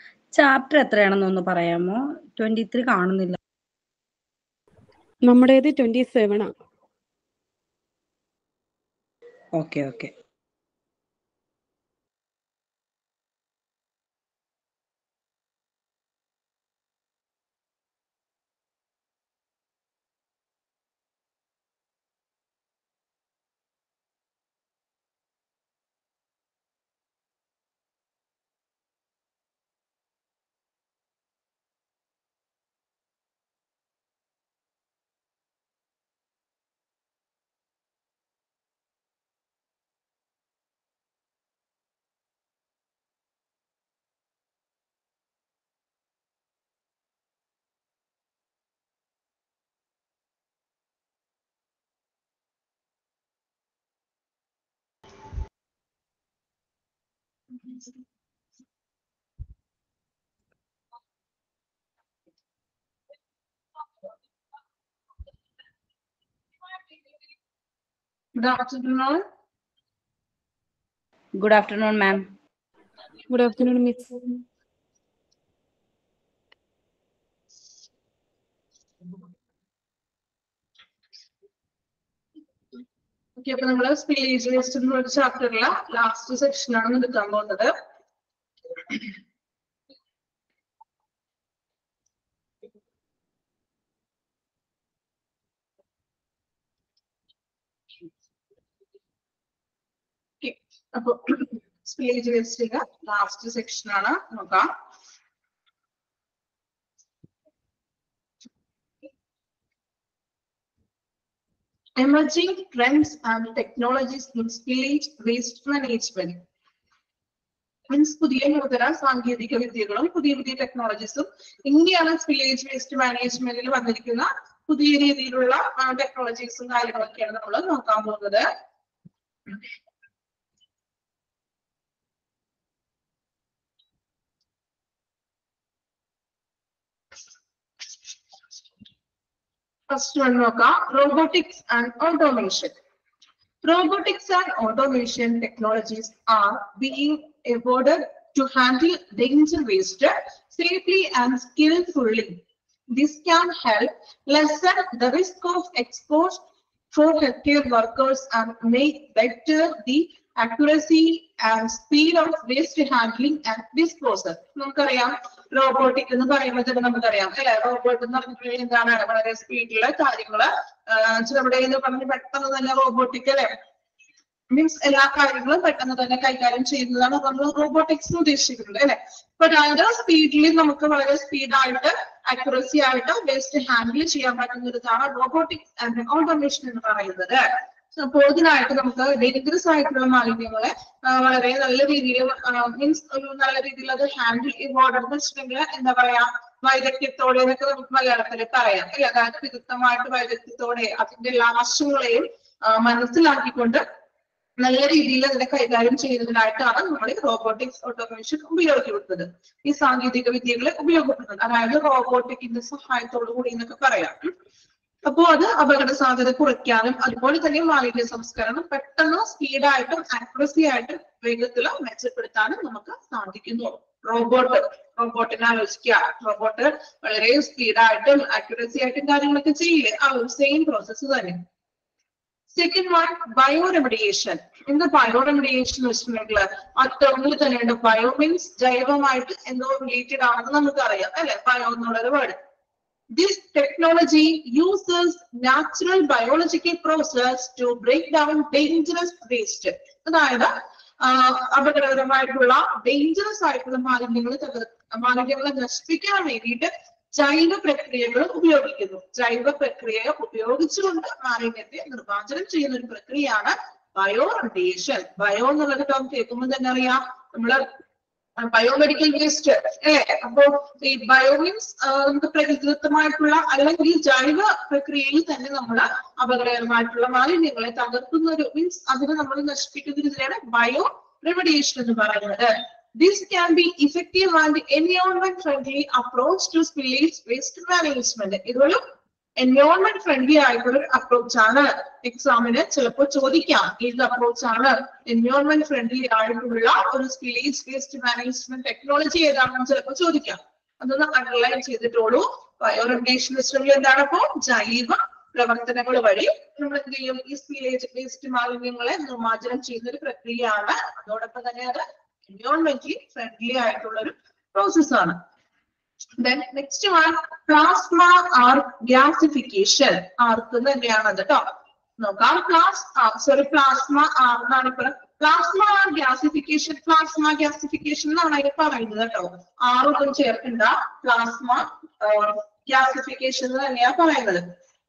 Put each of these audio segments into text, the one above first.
Chapter എത്രയാണെന്നൊന്ന് പറയാമോ twenty three കാണുന്നില്ല നമ്മുടേത് ട്വന്റി സെവൻ ആണ് okay okay Good afternoon. Good afternoon ma'am good afternoon miss okay അപ്പൊ നമ്മള് സ്പീച്ച് വേസ്റ്റ് എന്നുള്ള ചാപ്റ്ററിലെ ലാസ്റ്റ് സെക്ഷൻ ആണ് എടുക്കാൻ പോകുന്നത് Okay. അപ്പൊ സ്പീച്ച് വേസ്റ്റിന്റെ ലാസ്റ്റ് സെക്ഷൻ ആണ് നോക്കാം emerging trends and technologies in spillage waste management. Means പുതിയ നൂതന സാങ്കേതിക വിദ്യകളും പുതിയ പുതിയ ടെക്നോളജീസും എങ്ങനെയാണ് സ്പില്ലേജ് വേസ്റ്റ് മാനേജ്മെന്റിൽ വന്നിരിക്കുന്ന പുതിയ രീതിയിലുള്ള ടെക്നോളജീസും കാര്യങ്ങളൊക്കെയാണ് നമ്മൾ നോക്കാൻ പോകുന്നത് ഫസ്റ്റ് വൺ നോക്കാം robotics and automation Robotics and automation technologies are being evolved to handle danger waste safely and skillfully. This can help lessen the risk of exposure for healthcare workers and make better the accuracy and speed of waste handling and disposal. നമുക്കറിയാം robotic എന്ന് പറയുമ്പോൾ തന്നെ നമുക്കറിയാം അല്ലെ robot എന്ന് പറഞ്ഞിട്ടുണ്ടെങ്കിൽ എന്താണ് വളരെ സ്പീഡിലുള്ള കാര്യങ്ങള് ആഹ് നമ്മുടെ കയ്യിൽ പറഞ്ഞ് പെട്ടെന്ന് തന്നെ റോബോട്ടിക് അല്ലെ മീൻസ് എല്ലാ കാര്യങ്ങളും പെട്ടെന്ന് തന്നെ കൈകാര്യം ചെയ്യുന്നതാണ് നമ്മൾ റോബോട്ടിക്സ് ഉദ്ദേശിക്കുന്നത് അല്ലെ അപ്പൊ അതായത് സ്പീഡിൽ നമുക്ക് വളരെ സ്പീഡായിട്ട് അക്യുറസി ആയിട്ട് വേസ്റ്റ് ഹാൻഡിൽ ചെയ്യാൻ പറ്റുന്ന ഒരു ഇതാണ് റോബോട്ടിക്സ് ആൻഡ് ഓട്ടോമേഷൻ എന്ന് പറയുന്നത് അപ്പൊ ഇതിനായിട്ട് നമുക്ക് ഡേഞ്ചറസ് ആയിട്ടുള്ള മാലിന്യങ്ങളെ ആ, വളരെ നല്ല രീതിയിൽ മീൻസ് ഒരു നല്ല രീതിയിൽ അത് ഹാൻഡിൽ ഈ ബോർഡർ എന്ന് വെച്ചിട്ടുണ്ടെങ്കിൽ എന്താ പറയാ വൈദഗ്ധ്യത്തോടെ എന്നൊക്കെ നമുക്ക് മലയാളത്തിൽ പറയാം അല്ലെ അതായത് വിദഗ്ധമായിട്ട് വൈദഗ്ധ്യത്തോടെ അതിന്റെ എല്ലാ വശങ്ങളെയും ആ, മനസ്സിലാക്കിക്കൊണ്ട് നല്ല രീതിയിൽ അതിനെ കൈകാര്യം ചെയ്യുന്നതിനായിട്ടാണ് നമ്മൾ റോബോട്ടിക്സ് ഓട്ടോമേഷൻ ഉപയോഗിക്കുന്നത് ഈ സാങ്കേതിക വിദ്യകളെ ഉപയോഗപ്പെടുന്നത് അതായത് റോബോട്ടിക്കിന്റെ സഹായത്തോടു കൂടി എന്നൊക്കെ പറയാം ഉം. അപ്പോ അത് അപകട സാധ്യത കുറയ്ക്കാനും അതുപോലെ തന്നെ മാലിന്യ സംസ്കരണം പെട്ടെന്ന് സ്പീഡായിട്ടും ആക്യുറസി ആയിട്ടും വേഗത്തിൽ മെച്ചപ്പെടുത്താനും നമുക്ക് സാധിക്കുന്നു റോബോട്ട് റോബോട്ടിനെ ആലോചിക്കുക റോബോട്ട് വളരെ സ്പീഡായിട്ടും ആക്യുറസി ആയിട്ടും കാര്യങ്ങളൊക്കെ ചെയ്യില്ലേ ആ ഒരു സെയിം പ്രോസസ്സ് തന്നെ സെക്കൻഡ് വൺ ബയോ റെമഡിയേഷൻ എന്താ ബയോ റെമഡിയേഷൻ എന്ന് വെച്ചിട്ടുണ്ടെങ്കിൽ ആ ടേമിൽ തന്നെയുണ്ട് ബയോ മീൻസ് ജൈവമായിട്ട് എന്തോ റിലേറ്റഡ് ആണെന്ന് നമുക്കറിയാം അല്ലെ ബയോ എന്നുള്ളൊരു word this technology uses natural biological process to break down dangerous waste അതായത് ആ, അപകടകരമായിട്ടുള്ള ഡേഞ്ചറസ് ആയിട്ടുള്ള മാലിന്യങ്ങൾ തകർ മാലിന്യങ്ങളെ നശിപ്പിക്കാൻ വേണ്ടിയിട്ട് ജൈവ പ്രക്രിയകൾ ഉപയോഗിക്കുന്നു ജൈവ പ്രക്രിയ ഉപയോഗിച്ചുകൊണ്ട് മാലിന്യത്തെ നിർമ്മാർജ്ജനം ചെയ്യുന്ന ഒരു പ്രക്രിയയാണ് ബയോ റെഡിയേഷൻ ബയോ എന്നുള്ളത് ടേം കേൾക്കുമ്പോൾ തന്നെ അറിയാം നമ്മള് ബയോമെഡിക്കൽ വേസ്റ്റ് അല്ലേ അപ്പോ ഈ ബയോ മീൻസ് നമുക്ക് പ്രകൃതിദത്തമായിട്ടുള്ള അല്ലെങ്കിൽ ജൈവ പ്രക്രിയയിൽ തന്നെ നമ്മൾ അപകടകരമായിട്ടുള്ള മാലിന്യങ്ങളെ തകർക്കുന്ന ഒരു മീൻസ് അതിനെ നമ്മൾ നശിപ്പിക്കുന്ന ഇതിനാണ് ബയോ റെമഡിയേഷൻ എന്ന് പറയുന്നത് This can be effective and environment friendly approach to spillage waste management. ഇതൊരു എൻവയോൺമെന്റ് ഫ്രണ്ട്ലി ആയിട്ടുള്ള ഒരു അപ്രോച്ച് ആണ് എക്സാമിന് ചിലപ്പോൾ ചോദിക്കാം ഏത് അപ്രോച്ച് ആണ് എൻവയോൺമെന്റ് ഫ്രണ്ട്ലി ആയിട്ടുള്ള ഒരു സ്കിലേജ് വേസ്റ്റ് മാനേജ്മെന്റ് ടെക്നോളജി ഏതാണെന്ന് ചിലപ്പോൾ ചോദിക്കാം അതൊന്ന് അണ്ടർലൈൻ ചെയ്തിട്ടോളൂ ബയോറെഗുലേഷൻ സിസ്റ്റമിൽ എന്താണ് അപ്പോ ജൈവ പ്രവർത്തനങ്ങൾ വഴി നമ്മൾ എന്ത് ചെയ്യും ഈ സ്പിലേജ് വേസ്റ്റ് മാലിന്യങ്ങളെ നിർമ്മാർജ്ജനം ചെയ്യുന്ന ഒരു പ്രക്രിയയാണ് അതോടൊപ്പം തന്നെ അത് എൻവയോൺമെന്റലി ഫ്രണ്ട്ലി ആയിട്ടുള്ള ഒരു പ്രോസസ് ആണ് then next one plasma arc gasification arc തന്നെയാണ് അത് കേട്ടോ നോക്കാം പ്ലാസ് സോറി പ്ലാസ്മ ആർ എന്നാണ് ഇപ്പൊ plasma arc gasification plasma gasification എന്നാണ് അതിന് പറയുന്നത് കേട്ടോ ആറൊന്നും ചേർക്കണ്ട പ്ലാസ്മ ഗ്യാസിഫിക്കേഷൻ തന്നെയാ പറയുന്നത്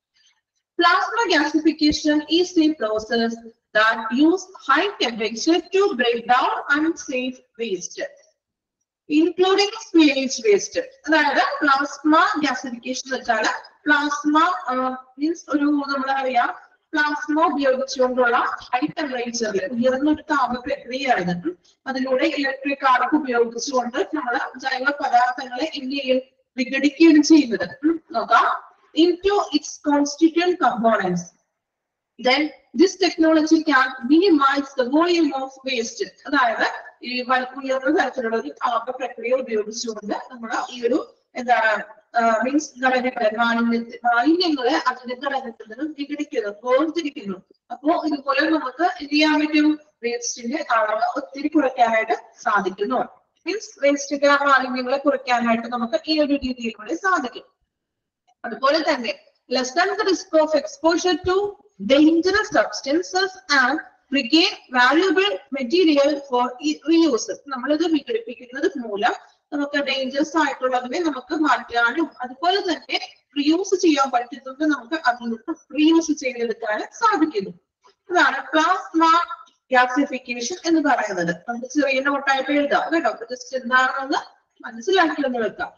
Plasma gasification is a process that use high temperature to break down unsafe waste, including spillage waste. അതായത് പ്ലാസ്മ ഗ്യാസിഫിക്കേഷൻ വെച്ചാൽ പ്ലാസ്മ മീൻസ് ഒരു നമ്മുടെ അറിയാം പ്ലാസ്മ ഉപയോഗിച്ചുകൊണ്ടുള്ള ഹൈ ടെമ്പറേച്ചറിൽ ഉയർന്ന ഒരു താപ പ്രക്രിയയാണ് ഇത്. അതിലൂടെ ഇലക്ട്രിക് ആർക്ക് ഉപയോഗിച്ചുകൊണ്ട് നമ്മൾ ജൈവ പദാർത്ഥങ്ങളെ എന്ത് ചെയ്യും വിഘടിക്കുകയാണ് ചെയ്യുന്നത് ഉം, നോക്കാം into its constituent components. Then this technology can minimize the volume of waste. അതായത് ഈ വൽ- ഉയർന്ന തരത്തിലുള്ള ഒരു താപ പ്രക്രിയ ഉപയോഗിച്ചുകൊണ്ട് നമ്മൾ ഈ ഒരു എന്താണ് മീൻസ് ഘടകങ്ങളെ മാലിന്യ മാലിന്യങ്ങളെ അതിന്റെ ഘടകത്തിൽ നിന്ന് വിഘടിക്കുന്നു വേർതിരിക്കുന്നു അപ്പോ ഇതുപോലെ നമുക്ക് എന്ത് ചെയ്യാൻ പറ്റും വേസ്റ്റിന്റെ അളവ് ഒത്തിരി കുറയ്ക്കാനായിട്ട് സാധിക്കുന്നു മീൻസ് വേസ്റ്റിന്റെ മാലിന്യങ്ങളെ കുറയ്ക്കാനായിട്ട് നമുക്ക് ഈ ഒരു രീതിയിലൂടെ സാധിക്കും അതുപോലെ തന്നെ lessen the risk of exposure to dangerous substances and regain valuable material for e- reuse. നമ്മളിത് വിഘടിപ്പിക്കുന്നത് മൂലം നമുക്ക് ഡേഞ്ചറസ് ആയിട്ടുള്ളതിനെ നമുക്ക് മാറ്റാനും അതുപോലെ തന്നെ റിയൂസ് ചെയ്യാൻ പറ്റുന്നത് നമുക്ക് അതിൽ നിന്ന് റീയൂസ് ചെയ്തെടുക്കാൻ സാധിക്കുന്നു അതാണ് പ്ലാസ്മ ഗ്യാസിഫിക്കേഷൻ എന്ന് പറയുന്നത് നമുക്ക് ചെറിയ നോട്ടായിട്ട് എഴുതാം കേട്ടോ ജസ്റ്റ് എന്താണെന്ന് മനസ്സിലാക്കിയെന്ന് വെക്കാം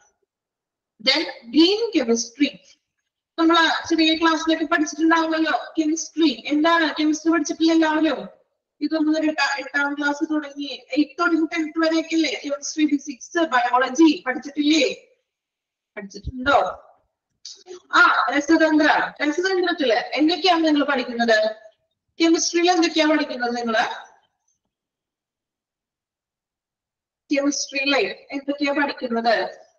ദെൻ ഗ്രീൻ കെമിസ്ട്രി നമ്മൾ ചെറിയ ക്ലാസ്സിലൊക്കെ പഠിച്ചിട്ടുണ്ടാവുമല്ലോ കെമിസ്ട്രി എന്താണ് കെമിസ്ട്രി പഠിച്ചിട്ടില്ല എല്ലാവരും ഇതൊന്നും ഒരു എട്ടാ- എട്ടാം ക്ലാസ് തുടങ്ങി എയ്റ്റ് തുടങ്ങി ടെൻത്ത് വരെയൊക്കെ അല്ലേ കെമിസ്ട്രി ഫിസിക്സ് ബയോളജി പഠിച്ചിട്ടില്ലേ പഠിച്ചിട്ടുണ്ടോ ആ രസതന്ത്ര രസതന്ത്രത്തില് എന്തൊക്കെയാണ് നിങ്ങൾ പഠിക്കുന്നത് കെമിസ്ട്രിയിൽ എന്തൊക്കെയാ പഠിക്കുന്നത് നിങ്ങള് കെമിസ്ട്രിയിലെ എന്തൊക്കെയാ പഠിക്കുന്നത്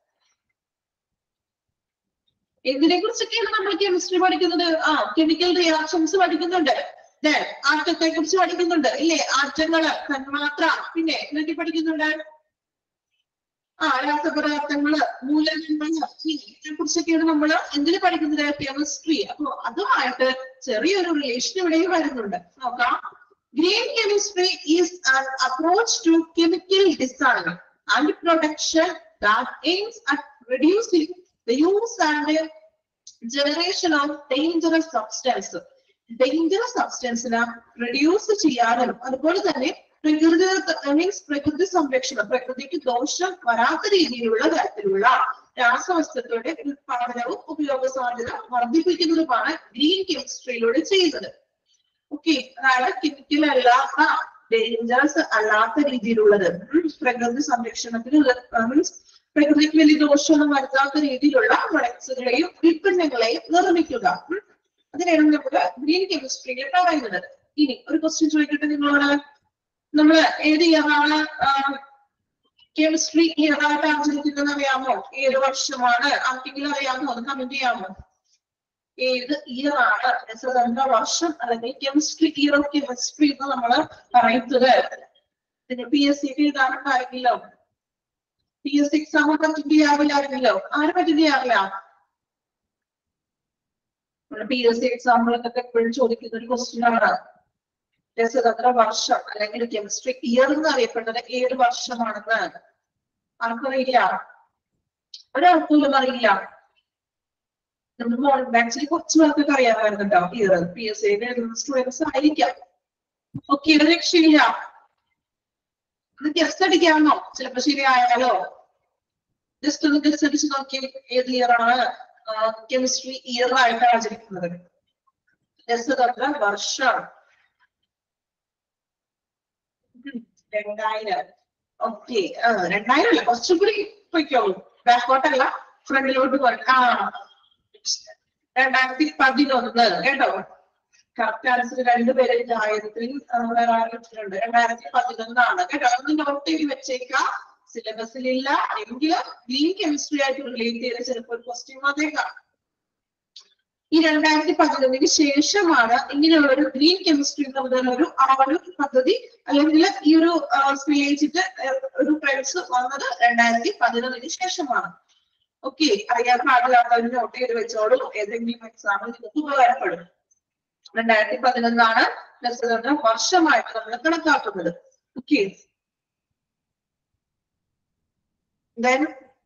എന്തിനെ കുറിച്ചൊക്കെയാണ് നമ്മൾ കെമിസ്ട്രി പഠിക്കുന്നത് ആ കെമിക്കൽ റിയാക്ഷൻസ് പഠിക്കുന്നുണ്ട് Then ആറ്റത്തെ കുറിച്ച് പഠിക്കുന്നുണ്ട് ഇല്ലേ ആറ്റങ്ങള് തന്മാത്ര പിന്നെ എന്തൊക്കെ പഠിക്കുന്നുണ്ട് ആ രാസപദാർത്ഥങ്ങള് മൂലകങ്ങള് ഇതിനെ കുറിച്ചൊക്കെയാണ് നമ്മൾ എന്തിന് പഠിക്കുന്നത് കെമിസ്ട്രി അപ്പൊ അതുമായിട്ട് ചെറിയൊരു റിലേഷൻ ഇവിടെ വരുന്നുണ്ട് നോക്കാം green chemistry is an approach to chemical design and production that aims at reducing the use and the generation of dangerous substance. Dangerous സബ്സ്റ്റൻസിനെ റെഡ്യൂസ് ചെയ്യാനും അതുപോലെ തന്നെ പ്രകൃതി മീൻസ് പ്രകൃതി സംരക്ഷണം പ്രകൃതിക്ക് ദോഷം വരാത്ത രീതിയിലുള്ള തരത്തിലുള്ള രാസവസ്തുക്കളുടെ ഉത്പാദനവും ഉപയോഗ സാധ്യത വർദ്ധിപ്പിക്കുന്നതുമാണ് ഗ്രീൻ കെമിസ്ട്രിയിലൂടെ ചെയ്യുന്നത് ഓക്കെ അതായത് കെമിക്കൽ അല്ലാത്ത ഡേഞ്ചറസ് അല്ലാത്ത രീതിയിലുള്ളത് ഉം, പ്രകൃതി സംരക്ഷണത്തിന് മീൻസ് പ്രകൃതിക്ക് വലിയ ദോഷമൊന്നും വരുത്താത്ത രീതിയിലുള്ള പ്രൊഡക്ട്സുകളെയും ഉൽപ്പന്നങ്ങളെയും നിർമ്മിക്കുക ഉം. അതിനാണ് നമ്മള് ഗ്രീൻ കെമിസ്ട്രിയിൽ പറയുന്നത് ഇനി ഒരു ക്വസ്റ്റ്യൻ ചോദിക്കട്ടെ നിങ്ങളോട് നമ്മള് ഏത് ഇയറാണ് കെമിസ്ട്രി ഇയറായിട്ട് ആചരിക്കുന്നത് അറിയാമോ ഏത് വർഷമാണ് ആർക്കെങ്കിലും അറിയാമോ അത് കമന്റ് ചെയ്യാമോ ഏത് ഇയർ ആണ് രസതന്ത്ര വർഷം അല്ലെങ്കിൽ കെമിസ്ട്രി ഇയർ ഓഫ് കെമിസ്ട്രി എന്ന് നമ്മൾ പറയുന്നത് പിന്നെ പി എസ് സി എഴുതാനുണ്ടായിരുന്നല്ലോ പി എസ് സി എക്സാം പറ്റിട്ട് ചെയ്യാറില്ലായിരുന്നല്ലോ ആരെ പറ്റിട്ട് ചെയ്യാറില്ല പി എസ് സി എക്സാമ്പിളൊക്കെ എപ്പോഴും ചോദിക്കുന്ന ഒരു ക്വസ്റ്റ്യൻ ആണ് രസതന്ത്ര വർഷം അല്ലെങ്കിൽ കെമിസ്ട്രി ഇയർ എന്ന് അറിയപ്പെടുന്നത് ഏത് വർഷമാണെന്ന് ആർക്കറിയില്ല ഒരാൾക്കും അറിയില്ല നമ്മുടെ മോർണിംഗ് ബാച്ചിൽ കുറച്ച് പേർക്കൊക്കെ അറിയാമായിരുന്നു കേട്ടോ ഇയർ പി എസ് സി എഴുതുന്ന സ്റ്റുഡൻസ് ആയിരിക്കാം ഓക്കെ ഒരു രക്ഷയില്ല ഇത് ഗസ്റ്റ് അടിക്കാമോ ചിലപ്പോ ശരിയായാലോ ജസ്റ്റ് ഒന്ന് ഗസ്റ്റ് അടിച്ച് നോക്കി ഏത് ഇയർ ആണ് കെമിസ്ട്രി ഇയർ ആയിട്ട് ആചരിക്കുന്നത് രസതന്ത്ര വർഷം ഉം, രണ്ടായിരം ഓക്കെ രണ്ടായിരം അല്ല കുറച്ചും കൂടി പൊയ്ക്കോളൂ ബാക്കോട്ടല്ല ഫ്രണ്ടിലോട്ട് പോയി ആ രണ്ടായിരത്തി പതിനൊന്ന് കേട്ടോ കറക്റ്റ് ആൻസർ രണ്ടുപേരെ ആയിരത്തിൽ വേറെ ആയിരത്തിലുണ്ട് രണ്ടായിരത്തി പതിനൊന്നാണ് കേട്ടോ ഒന്ന് നോട്ട് ചെയ്ത് വെച്ചേക്കാം സിലബസിലില്ല എങ്കിൽ ഗ്രീൻ കെമിസ്ട്രി ആയിട്ട് റിലേറ്റ് ചെയ്ത് ചിലപ്പോൾ ഒരു ക്വസ്റ്റ്യൻ വന്നേക്കാം ഈ രണ്ടായിരത്തി പതിനൊന്നിന് ശേഷമാണ് ഇങ്ങനെയുള്ള ഒരു ഗ്രീൻ കെമിസ്ട്രി എന്ന് പറയുന്ന ഒരു ആ ഒരു പദ്ധതി അല്ലെങ്കിൽ ഈ ഒരു സ്നേഹിച്ചിട്ട് ഒരു ട്രെൻഡ്സ് വന്നത് രണ്ടായിരത്തി പതിനൊന്നിന് ശേഷമാണ് ഓക്കെ അറിയാൻ പാടില്ലാത്തവർ നോട്ട് ചെയ്ത് വെച്ചോളൂ ഏതെങ്കിലും എക്സാമിൽ നിങ്ങൾക്ക് ഉപകാരപ്പെടും രണ്ടായിരത്തി പതിനൊന്നാണ് രസകരണ വർഷമായിട്ട് നമ്മൾ കണക്കാക്കുന്നത് okay then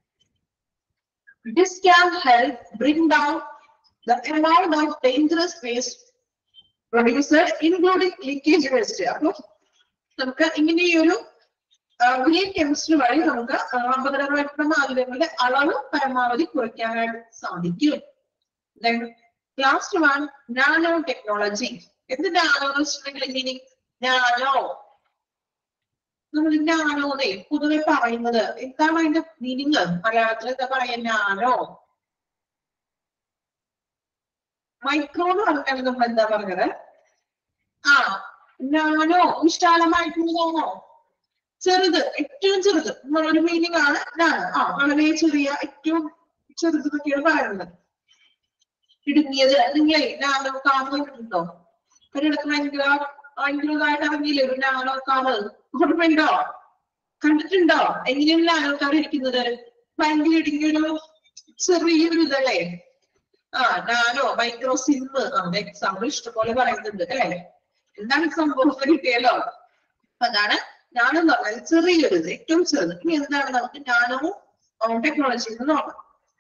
this can help bring down the amount of dangerous waste produced including leakage waste അപ്പൊ നമുക്ക് ഇങ്ങനെ ഈ ഒരു ഗ്രീൻ കെമിസ്ട്രി വഴി നമുക്ക് ആ, അപകടകരമായിട്ടുള്ള മാലിന്യങ്ങളുടെ അളവ് പരമാവധി കുറയ്ക്കാനായിട്ട് സാധിക്കും then last one nano technology എന്ത് നാനോ എന്ന് വെച്ചിട്ടുണ്ടെങ്കിൽ മീനിങ് നാനോ നമ്മൾ നാനോനെ പൊതുവെ പറയുന്നത് എന്താണ് അതിന്റെ മീനിങ് മലയാളത്തിൽ എന്താ പറയാ നാനോ മൈക്രോ എന്ന് പറഞ്ഞാൽ നമ്മൾ എന്താ പറഞ്ഞത് ആ നാനോ വിശാലമായിട്ടുള്ളതാണോ ചെറുത് ഏറ്റവും ചെറുത് എന്നുള്ളൊരു മീനിങ് ആണ് നാനോ ആ വളരെ ചെറിയ ഏറ്റവും ചെറുത് എന്നൊക്കെയാണ് പറയുന്നത് ഇടുങ്ങിയത് നിങ്ങളെ നാനോ കാർ കണ്ടിട്ടുണ്ടോ ഒരിടത്ത് ഭയങ്കര ഭയങ്കരതായിട്ട് ഇറങ്ങിയില്ലേ ഒരു നാനോ കാർ ഓർമ്മയുണ്ടോ കണ്ടിട്ടുണ്ടോ എങ്ങനെയാണ് നാനോ കാർ ഇരിക്കുന്നത് ഭയങ്കര ഇടുങ്ങിയൊരു ചെറിയൊരു ഇതല്ലേ ആ നാനോ മൈക്രോ സിം നമ്മുടെ എക്സാമ്പിൾ ഇഷ്ടംപോലെ പറയുന്നുണ്ട് അല്ലേ എന്താണ് സംഭവം കിട്ടിയല്ലോ അപ്പൊ അതാണ് നാനോ എന്ന് പറഞ്ഞാൽ ചെറിയൊരു ഇത് ഏറ്റവും ചെറുത് ഇനി എന്താണ് നമുക്ക് നാനോ ടെക്നോളജി എന്ന് നോക്കാം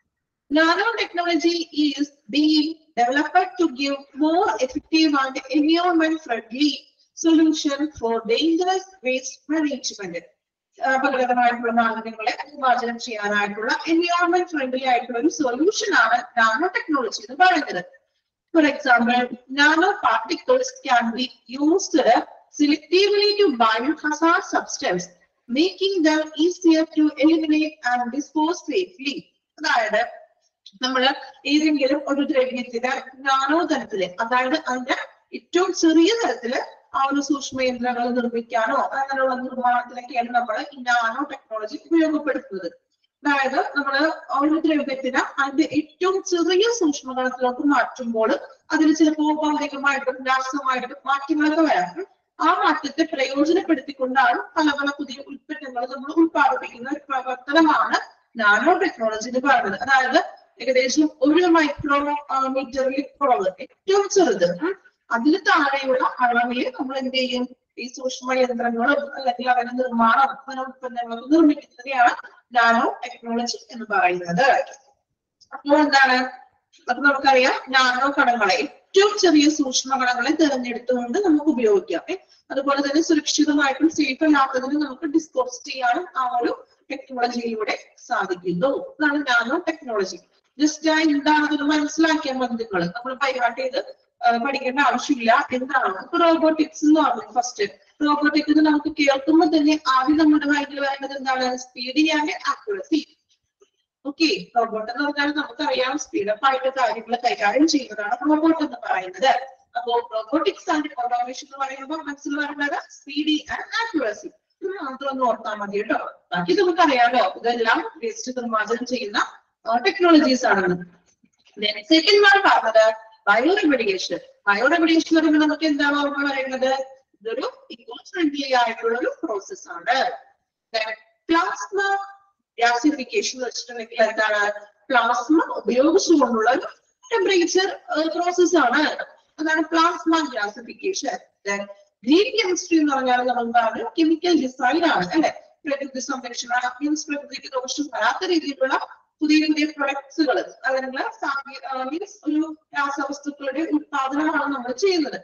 Nanotechnology is being developed to give more effective and environment-friendly solution for dangerous waste management. അപകടകരമായിട്ടുള്ള മാലിന്യങ്ങളെ വിഭാജനം ചെയ്യാനായിട്ടുള്ള എൻവയോൺമെന്റ് ഫ്രണ്ട്ലി ആയിട്ടുള്ള ഒരു സൊല്യൂഷൻ ആണ് നാനോ ടെക്നോളജി എന്ന് പറയുന്നത് for example nano particles can be used selectively to bind hazard substance, making them easier to eliminate and dispose safely. അതായത് നമ്മൾ ഏതെങ്കിലും ഒരു ദ്രവ്യത്തിന് നാനോ തലത്തില് അതായത് അതിന്റെ ഏറ്റവും ചെറിയ തലത്തില് ആ ഒരു സൂക്ഷ്മ യന്ത്രങ്ങൾ നിർമ്മിക്കാനോ അങ്ങനെയുള്ള നിർമ്മാണത്തിനൊക്കെയാണ് നമ്മൾ ഈ നാനോ ടെക്നോളജി ഉപയോഗപ്പെടുത്തുന്നത് അതായത് നമ്മൾ ആ ഒരു ദ്രവ്യത്തിന് അതിന്റെ ഏറ്റവും ചെറിയ സൂക്ഷ്മകണത്തിലോട്ട് മാറ്റുമ്പോൾ അതിൽ ചിലപ്പോൾ ഭൗതികമായിട്ടും രാഷ്ട്രമായിട്ടും മാറ്റങ്ങളൊക്കെ വരാം ആ മാറ്റത്തെ പ്രയോജനപ്പെടുത്തിക്കൊണ്ടാണ് പല പല പുതിയ ഉൽപ്പന്നങ്ങൾ നമ്മൾ ഉത്പാദിപ്പിക്കുന്ന ഒരു പ്രവർത്തനമാണ് നാനോ ടെക്നോളജി എന്ന് പറയുന്നത് അതായത് ഏകദേശം ഒരു മൈക്രോ മീറ്ററിൽ കുറവ് ഏറ്റവും ചെറുത് ഉം. അതിൽ താഴെയുള്ള അളവിൽ നമ്മൾ എന്ത് ചെയ്യും ഈ സൂക്ഷ്മ യന്ത്രങ്ങളും അല്ലെങ്കിൽ അവരുടെ നിർമ്മാണം അങ്ങനെ ഉൽപ്പന്നങ്ങളൊക്കെ നിർമ്മിക്കുന്നതിനെയാണ് നാനോ ടെക്നോളജി എന്ന് പറയുന്നത് അപ്പോൾ എന്താണ് അപ്പൊ നമുക്കറിയാം നാനോ കണങ്ങളെ ഏറ്റവും ചെറിയ സൂക്ഷ്മ കണങ്ങളെ തിരഞ്ഞെടുത്തുകൊണ്ട് നമുക്ക് ഉപയോഗിക്കാം ഏ. അതുപോലെ തന്നെ സുരക്ഷിതമായിട്ടും സേഫ് അല്ലാത്തതിന് നമുക്ക് ഡിസ്പോസ് ചെയ്യാനും ആ ഒരു ടെക്നോളജിയിലൂടെ സാധിക്കുന്നു അതാണ് നാനോ ടെക്നോളജി ജസ്റ്റ് എന്താണെന്ന് മനസ്സിലാക്കിയാൽ മതി നിങ്ങൾ നമ്മൾ ബൈഹാർട്ട് ചെയ്ത് ആ, പഠിക്കേണ്ട ആവശ്യമില്ല എന്താണ് റോബോട്ടിക്സ് എന്ന് പറഞ്ഞു ഫസ്റ്റ് റോബോട്ടിക്സ് നമുക്ക് കേൾക്കുമ്പോൾ തന്നെ ആദ്യം നമ്മുടെ മൈൻഡിൽ വേണ്ടത് എന്താണ് speed and accuracy okay robot എന്ന് പറഞ്ഞാൽ നമുക്കറിയാം സ്പീഡപ്പ് ആയിട്ട് കാര്യങ്ങൾ കൈകാര്യം ചെയ്യുന്നതാണ് റോബോട്ട് എന്ന് പറയുന്നത് അപ്പോ റോബോട്ടിക്സ് ആൻഡ് ഓട്ടോമേഷൻ എന്ന് പറയുമ്പോൾ മനസ്സിൽ വരുന്നത് സ്പീഡി ആൻഡ് ആക്യുറസി മാത്രം ഒന്ന് ഓർത്താൽ മതി കേട്ടോ ബാക്കി നമുക്കറിയാലോ ഇതെല്ലാം വേസ്റ്റ് നിർമ്മാർജ്ജനം ചെയ്യുന്ന ടെക്നോളജീസ് ആണെന്ന് സെക്കൻഡ് വൺ പറഞ്ഞത് ബയോ റെമഡിയേഷൻ ബയോ റെമഡിയേഷൻ എന്ന് പറയുമ്പോൾ നമുക്ക് എന്താണ് ഓർമ്മ പറയുന്നത് ഇതൊരു ഇക്കോ ഫ്രണ്ട്ലി ആയിട്ടുള്ള ഒരു പ്രോസസ് ആണ് പ്ലാസ്മ ഗ്യാസിഫിക്കേഷൻ എന്ന് വെച്ചിട്ടുണ്ടെങ്കിൽ എന്താണ് പ്ലാസ്മ ഉപയോഗിച്ചുകൊണ്ടുള്ള ഒരു ടെമ്പറേച്ചർ പ്രോസസ് ആണ് അതാണ് പ്ലാസ്മ ഗ്യാസിഫിക്കേഷൻ ഗ്രീൻ കെമിസ്ട്രി എന്ന് പറഞ്ഞാൽ നമ്മൾ പറഞ്ഞു കെമിക്കൽ ഡിസൈൻ ആണ് അല്ലെ പ്രകൃതി സംരക്ഷണം മീൻസ് പ്രകൃതിക്ക് ദോഷം വരാത്ത രീതിയിലുള്ള പുതിയ പുതിയ പ്രൊഡക്ട്സുകൾ അല്ലെങ്കിൽ മീൻസ് ഒരു രാസവസ്തുക്കളുടെ ഉത്പാദനമാണ് നമ്മൾ ചെയ്യുന്നത്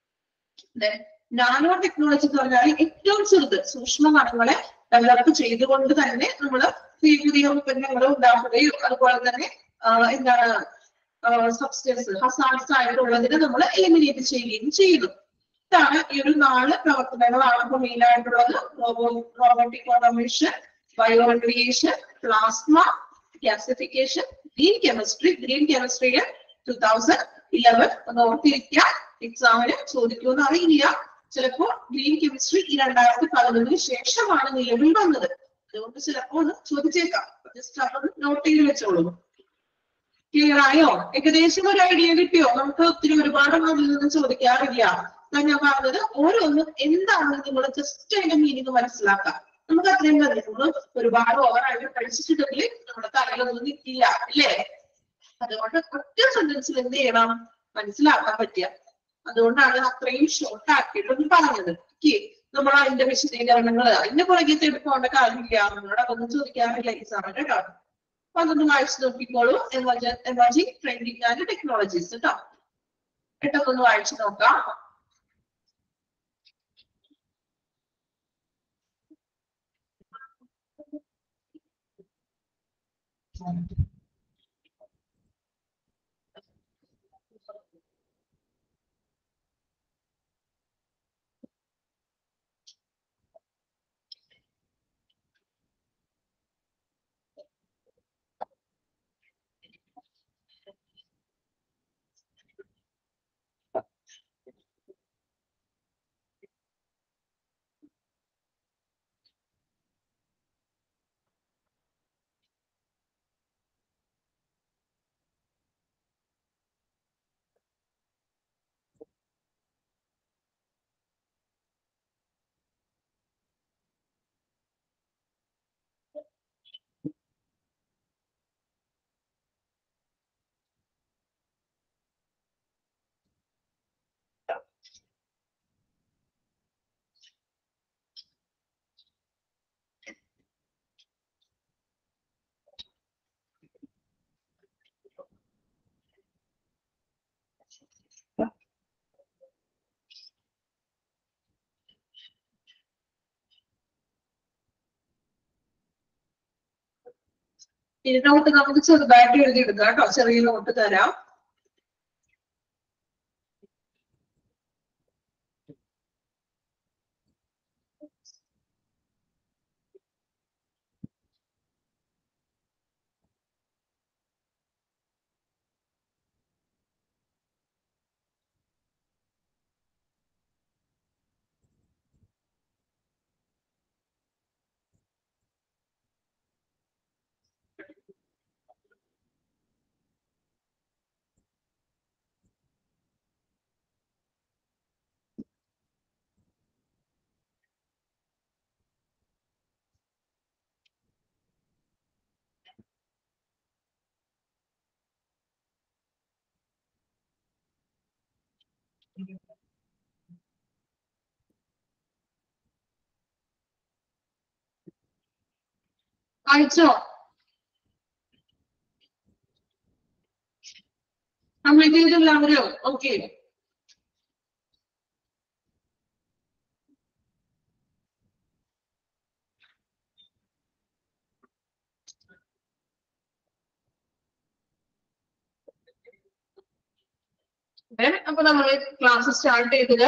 നാനോ ടെക്നോളജി എന്ന് പറഞ്ഞാൽ ഏറ്റവും ചെറുത് സൂക്ഷ്മ കണങ്ങളെ ഡെവലപ്പ് ചെയ്തുകൊണ്ട് തന്നെ നമ്മൾ പുതിയ പുതിയ ഉൽപ്പന്നങ്ങൾ ഉണ്ടാക്കുകയും അതുപോലെ തന്നെ ആ, എന്താണ് സബ്സ്റ്റൻസ് ഹസാർഡ്സ് ആയിട്ടുള്ളതിനെ നമ്മൾ എലിമിനേറ്റ് ചെയ്യുകയും ചെയ്യുന്നു ഇതാണ് ഈ ഒരു നാല് പ്രവർത്തനങ്ങളാണ് ഇപ്പൊ മെയിൻ ആയിട്ടുള്ളത് robo robotic automation bio radiation plasma gasification green chemistry green കെമിസ്ട്രിയിൽ ടൂ തൗസൻഡ് ഇലവൻ ഒന്ന് ഓർത്തിരിക്കുക എക്സാമിന് ചോദിക്കുമെന്ന് അറിയില്ല ചിലപ്പോ ഗ്രീൻ കെമിസ്ട്രി ഈ രണ്ടായിരത്തി പതിനൊന്നിന് ശേഷമാണ് നിലവിൽ വന്നത് അതുകൊണ്ട് ചിലപ്പോ ഒന്ന് ചോദിച്ചേക്കാം ജസ്റ്റ് അതൊന്ന് നോട്ട് ചെയ്ത് വെച്ചോളൂ ക്ലിയർ ആയോ ഏകദേശം ഒരു ഐഡിയ കിട്ടിയോ നമുക്ക് ഒത്തിരി ഒരുപാടൊന്നും അതിൽ നിന്ന് ചോദിക്കാറില്ല അതാ ഞാൻ പറഞ്ഞത് ഓരോന്നും എന്താണെന്ന് നിങ്ങൾ ജസ്റ്റ് അതിന്റെ മീനിങ് മനസ്സിലാക്കാം നമുക്ക് അത്രയും മതി നമ്മൾ ഒരുപാട് ഓവറായിട്ട് പഠിച്ചിട്ടുണ്ടെങ്കിൽ നമ്മുടെ തലയിലൊന്നും നിൽക്കില്ല അല്ലേ അതുകൊണ്ട് ഒറ്റ സെന്റൻസിൽ എന്ത് ചെയ്യണം മനസ്സിലാക്കാൻ പറ്റുക അതുകൊണ്ടാണ് അത്രയും ഷോർട്ട് ആക്കിയിട്ടൊന്ന് പറഞ്ഞത് ഓക്കെ നമ്മൾ അതിന്റെ വിശദീകരണങ്ങൾ അതിന്റെ പുറകെ തേടി പോകേണ്ട കാര്യമില്ല നമ്മളോട് അതൊന്നും ചോദിക്കാറില്ല എക്സാമിന് കേട്ടോ അപ്പൊ അതൊന്ന് വായിച്ചു നോക്കിക്കോളൂ എമർജിംഗ് ട്രെൻഡിങ് ആൻഡ് ടെക്നോളജീസ് കേട്ടോ പെട്ടെന്നൊന്ന് വായിച്ചു നോക്കാം ഇനി നോട്ട് നമുക്ക് ചെറുതായിട്ട് എഴുതിയെടുക്കാം കേട്ടോ ചെറിയ നോട്ട് തരാം അയച്ചോ കംപ്ലീറ്റ് ചെയ്തില്ല അവരോ ഓക്കെ അപ്പൊ നമ്മൾ ക്ലാസ് സ്റ്റാർട്ട് ചെയ്തത്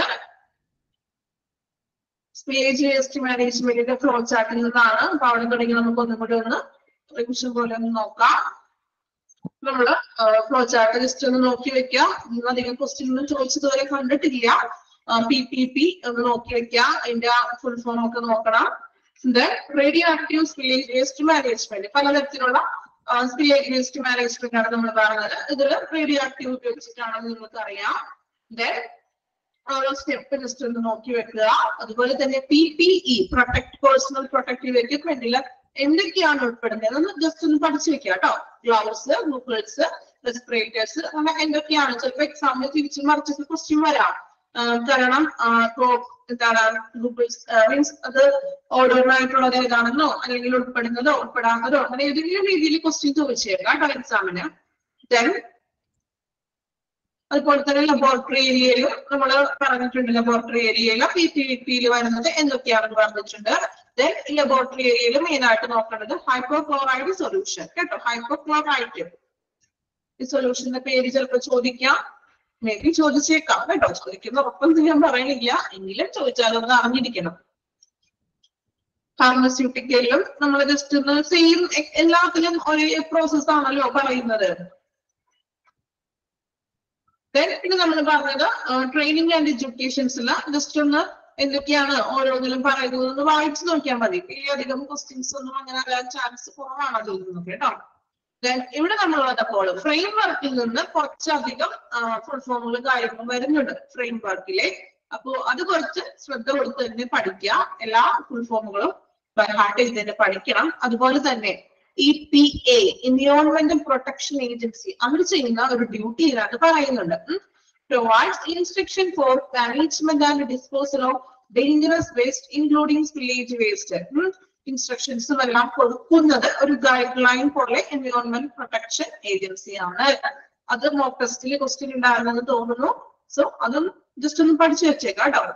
സ്റ്റേജ് വേസ്റ്റ് മാനേജ്മെന്റിന്റെ ഫ്ലോ ചാർട്ടിൽ നിന്നാണ് അപ്പൊ അവിടെ തുടങ്ങി നമുക്ക് ഒന്നും കൂടി ഒന്ന് റിവിഷൻ പോലെ ഒന്ന് നോക്കാം നമ്മള് ഫ്ലോ ചാർട്ട് ജസ്റ്റ് ഒന്ന് നോക്കി വെക്കാം ഇന്ന് അധികം ക്വസ്റ്റ്യൻ ഒന്നും ചോദിച്ചതുവരെ കണ്ടിട്ടില്ല പി പി പി ഒന്ന് നോക്കി വെക്കാം അതിന്റെ ഫുൾ ഫോം ഒക്കെ നോക്കണം ഇത് radio active spillage waste management പലതരത്തിലുള്ള സ്പില്ലേജ് വേസ്റ്റ് മാനേജ്മെന്റ് ആണ് നമ്മൾ പറയുന്നത് ഇതിൽ റേഡിയോ ആക്റ്റീവ് ഉപയോഗിച്ചിട്ടാണെന്ന് നിങ്ങൾക്ക് അറിയാം ദെൻ ഓരോ സ്റ്റെപ്പ് ജസ്റ്റ് ഒന്ന് നോക്കി വെക്കുക അതുപോലെ തന്നെ P P E protect personal protective എക്യുപ്മെന്റിൽ എന്തൊക്കെയാണ് ഉൾപ്പെടുന്നത് ഒന്ന് ജസ്റ്റ് ഒന്ന് പഠിച്ചു വെക്കുക കേട്ടോ ഗ്ലൗസ് ഗൂഗിൾസ് റെസ്പിറേറ്റേഴ്സ് അങ്ങനെ എന്തൊക്കെയാണ് ചിലപ്പോൾ എക്സാമിന് തിരിച്ചു മറിച്ചൊക്കെ ക്വസ്റ്റ്യൻ വരാം ആഹ് കാരണം ആഹ് ഇപ്പോ എന്താണ് ഗൂഗിൾസ് മീൻസ് അത് ഓർഡറിനായിട്ടുള്ളത് ഏതാണെന്നോ അല്ലെങ്കിൽ ഉൾപ്പെടുന്നതോ ഉൾപ്പെടാത്തതോ അങ്ങനെ ഏതെങ്കിലും രീതിയിൽ ക്വസ്റ്റ്യൻ ചോദിച്ചേക്കാം കേട്ടോ എക്സാമിന് ദെൻ അതുപോലെ തന്നെ ലബോറട്ടറി ഏരിയയിലും നമ്മൾ പറഞ്ഞിട്ടുണ്ട് ലബോറട്ടറി ഏരിയയിലും പി പി വി പിയിൽ വരുന്നത് എന്തൊക്കെയാണെന്ന് പറഞ്ഞിട്ടുണ്ട് ദെൻ ലബോറട്ടറി ഏരിയയിൽ മെയിൻ ആയിട്ട് നോക്കേണ്ടത് ഹൈപ്പോക്ലോറൈഡ് സൊല്യൂഷൻ കേട്ടോ ഹൈപ്പോക്ലോറൈഡ് ഈ സൊല്യൂഷന്റെ പേര് ചിലപ്പോൾ ചോദിക്കാം മേ ബി ചോദിച്ചേക്കാം കേട്ടോ ചോദിക്കുന്ന ഉറപ്പൊന്നും ഞാൻ പറയണില്ല എങ്കിലും ചോദിച്ചാലൊന്ന് അറിഞ്ഞിരിക്കണം ഫാർമസ്യൂട്ടിക്കലിലും നമ്മൾ ജസ്റ്റ് ഒന്ന് സെയിം എല്ലാത്തിലും ഒരേ പ്രോസസ് ആണല്ലോ പറയുന്നത് Then പിന്നെ നമ്മൾ പറഞ്ഞത് ട്രെയിനിങ് ആൻഡ് എഡ്യൂക്കേഷൻസിൽ ജസ്റ്റ് ഒന്ന് എന്തൊക്കെയാണ് ഓരോന്നിലും പറയുന്നത് ഒന്ന് വായിച്ചു നോക്കിയാൽ മതി വലിയധികം ക്വസ്റ്റ്യൻസ് ഒന്നും അങ്ങനെ അറിയാൻ ചാൻസ് കുറവാണ് അതിൽ നിന്നൊക്കെ കേട്ടോ Then ഇവിടെ നമ്മൾ പറഞ്ഞപ്പോൾ ഫ്രെയിം വർക്കിൽ നിന്ന് കുറച്ചധികം ഫുൾ ഫോമുകളും കാര്യങ്ങളും വരുന്നുണ്ട് ഫ്രെയിം വർക്കിലെ അപ്പോ അത് കുറച്ച് ശ്രദ്ധ കൊടുത്ത് തന്നെ പഠിക്കുക എല്ലാ ഫുൾ ഫോമുകളും ബൈഹാർട്ട് ചെയ്ത് തന്നെ പഠിക്കണം അതുപോലെ തന്നെ ഇ പി എ എൻവിയോൺമെന്റൽ പ്രൊട്ടക്ഷൻ ഏജൻസി അവർ ചെയ്യുന്ന ഒരു ഡ്യൂട്ടി ഇതിനകത്ത് പറയുന്നുണ്ട് provides instruction for management and disposal of dangerous waste including spillage waste ഇൻസ്ട്രക്ഷൻസും എല്ലാം കൊടുക്കുന്നത് ഒരു ഗൈഡ് ലൈൻ പോലെ എൻവിയോൺമെന്റ് പ്രൊട്ടക്ഷൻ ഏജൻസിയാണ് അത് മോക്ക് ടെസ്റ്റിൽ ക്വസ്റ്റ്യൻ ഉണ്ടായിരുന്നെന്ന് തോന്നുന്നു സോ അതും ജസ്റ്റ് ഒന്ന് പഠിച്ചു വെച്ചേക്കാം കേട്ടോ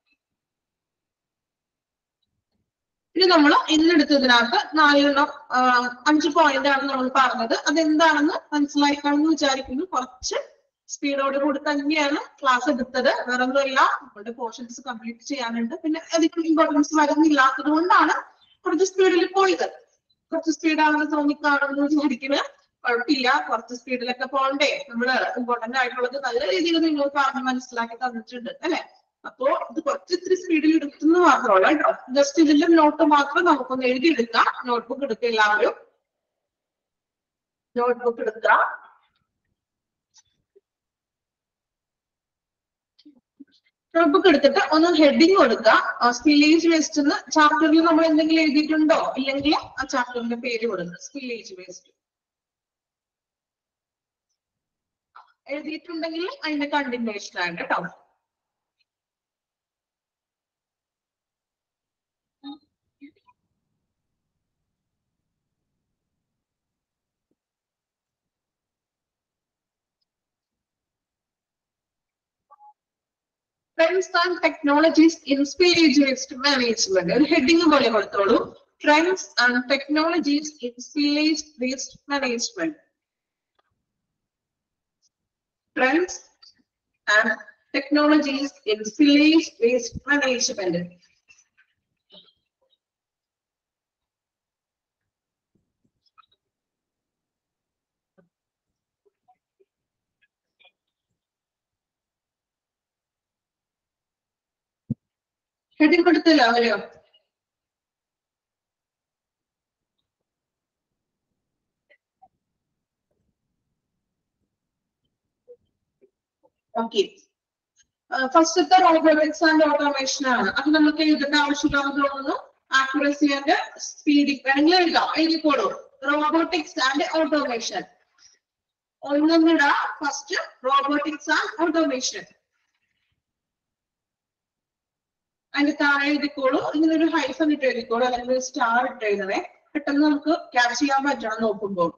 ഇനി നമ്മൾ ഇന്നെടുത്തതിനകത്ത് നാലെണ്ണം ആ, അഞ്ച് പോയിന്റ് ആണ് നമ്മൾ പറഞ്ഞത് അതെന്താണെന്ന് മനസ്സിലായി കാണുമെന്ന് വിചാരിക്കുന്നു കുറച്ച് സ്പീഡോട് കൂടി തന്നെയാണ് ക്ലാസ് എടുത്തത് വേറെ ഒന്നുമില്ല നമ്മുടെ പോർഷൻസ് കംപ്ലീറ്റ് ചെയ്യാനുണ്ട് പിന്നെ അധികം ഇമ്പോർട്ടൻസ് വരുന്നില്ലാത്തത് കൊണ്ടാണ് കുറച്ച് സ്പീഡിൽ പോയത് കുറച്ച് സ്പീഡാണെന്ന് തോന്നിക്കാണെന്ന് വിചാരിക്കുന്നത് കുഴപ്പമില്ല കുറച്ച് സ്പീഡിലൊക്കെ പോകണ്ടേ നമ്മള് ഇമ്പോർട്ടന്റ് ആയിട്ടുള്ളത് നല്ല രീതിയിൽ നിങ്ങൾ പറഞ്ഞ് മനസ്സിലാക്കി തന്നിട്ടുണ്ട് അല്ലെ അപ്പോ ഇത് കുറച്ച് ഇത്തിരി സ്പീഡിൽ എടുക്കുന്നു മാത്രമല്ല കേട്ടോ ജസ്റ്റ് ഇതിന്റെ നോട്ട് മാത്രം നമുക്കൊന്ന് എഴുതിയെടുക്കാം നോട്ട്ബുക്ക് എടുക്കുക എല്ലാവരും നോട്ട്ബുക്ക് എടുക്കുക നോട്ട്ബുക്ക് എടുത്തിട്ട് ഒന്ന് ഹെഡിങ് കൊടുക്കുക സ്പില്ലേജ് വേസ്റ്റ് എന്ന് ചാപ്റ്ററിൽ നമ്മൾ എന്തെങ്കിലും എഴുതിയിട്ടുണ്ടോ ഇല്ലെങ്കിൽ ആ ചാപ്റ്ററിന്റെ പേര് കൊടുക്കുക സ്പില്ലേജ് വേസ്റ്റ് എഴുതിയിട്ടുണ്ടെങ്കിൽ അതിന്റെ കണ്ടിന്യൂഷൻ ആണ് കേട്ടോ trends and technologies in spillage waste management ഒരു ഹെഡിങ് പോലെ കൊടുത്തോളൂ trends and technologies in spillage waste management trends and technologies in spillage waste management heading കൊടുത്തില്ല അവരെയോ ഓക്കെ ഫസ്റ്റത്തെ റോബോട്ടിക്സ് ആൻഡ് ഓട്ടോമേഷൻ ആണ് അത് നമുക്ക് എഴുതേണ്ട ആവശ്യമില്ലാന്ന് തോന്നുന്നു ആക്യുറസി ആൻഡ് സ്പീഡിങ് വേണമെങ്കിൽ എഴുതാം എഴുതിക്കോളൂ റോബോട്ടിക്സ് ആൻഡ് ഓട്ടോമേഷൻ ഒന്നൊന്നിട ഫസ്റ്റ് റോബോട്ടിക്സ് ആൻഡ് ഓട്ടോമേഷൻ അതിന്റെ താഴെ എഴുതിക്കോളൂ ഇങ്ങനെ ഒരു ഹൈഫൻ ഇട്ട് എഴുതിക്കോളൂ അല്ലെങ്കിൽ ഒരു സ്റ്റാർ ഇട്ട് എഴുതണേ പെട്ടെന്ന് നമുക്ക് ക്യാച്ച് ചെയ്യാൻ പറ്റണം നോക്കുമ്പോൾ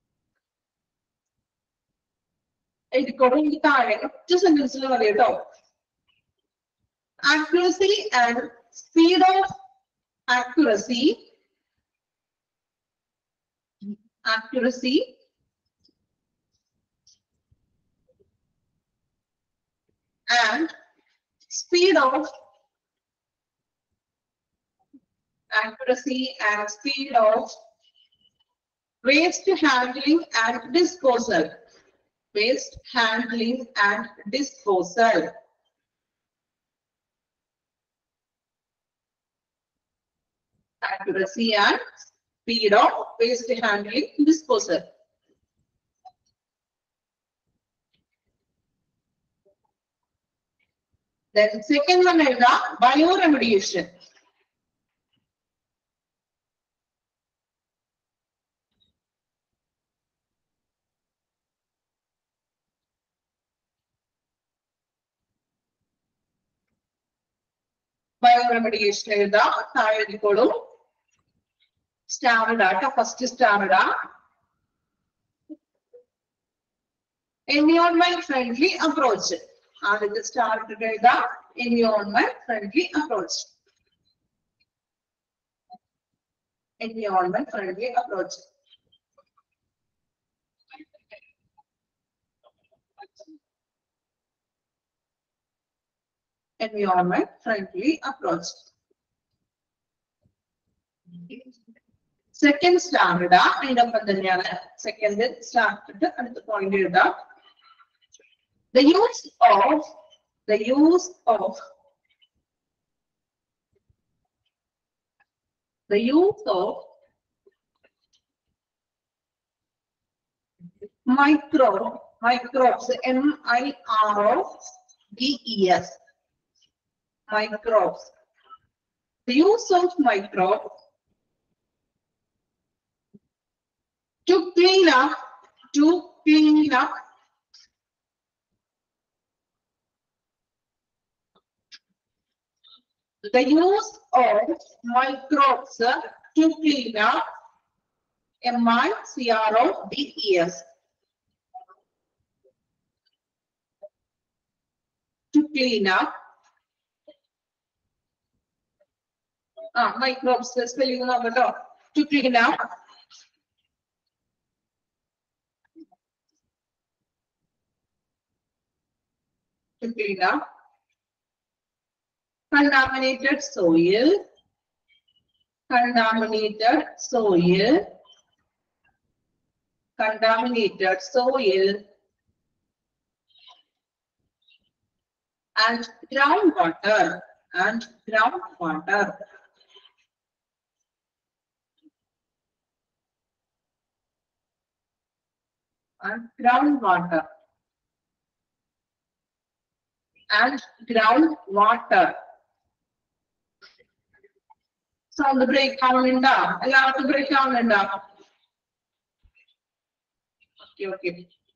എഴുതിക്കോളൂ എനിക്ക് താഴെ ഒറ്റ സെന്റൻസിൽ മതി കേട്ടോ accuracy and speed of accuracy accuracy and speed of accuracy and speed of waste handling and disposal. Waste handling and disposal. Accuracy and speed of waste handling and disposal. Then second one is the bioremediation. Bioremediation എഴുതാം താഴെ എഴുതിക്കോളൂ star ഇടാട്ടോ first star ഇടാം environment friendly approach ആദ്യത്തെ star ഇട്ടിട്ട് എഴുതാം environment friendly approach environment friendly approach environment friendly approach. Second star ഇടാം അതിന്റെ ഒപ്പം തന്നെയാണ് സെക്കൻഡ് സ്റ്റാർ ഇട്ടിട്ട് അടുത്ത പോയിന്റ് എഴുതാം The use of, the use of, the use of micro, microbes, M-I-R-O-B-E-S, microbes. The use of microbes to clean up, to clean up the use of microbes to clean up M-I-C-R-O-B-E-S. To clean up. ആ microbes spelling നോക്കട്ടോ to clean up to clean up contaminated soil, contaminated soil, contaminated soil, and groundwater, and groundwater. And groundwater. and groundwater. Sound break ആവുന്നുണ്ടോ എല്ലാവർക്കും break ആവുന്നുണ്ടോ okay okay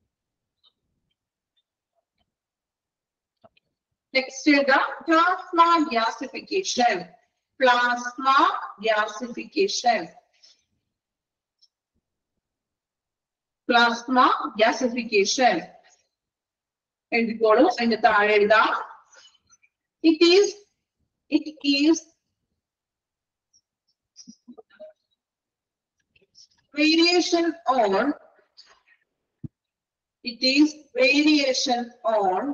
next ഏതാ plasma gasification plasma gasification plasma gasification എഴുതിക്കോളൂ അതിന്റെ താഴെ എഴുതാം it is it is variation on it is variation on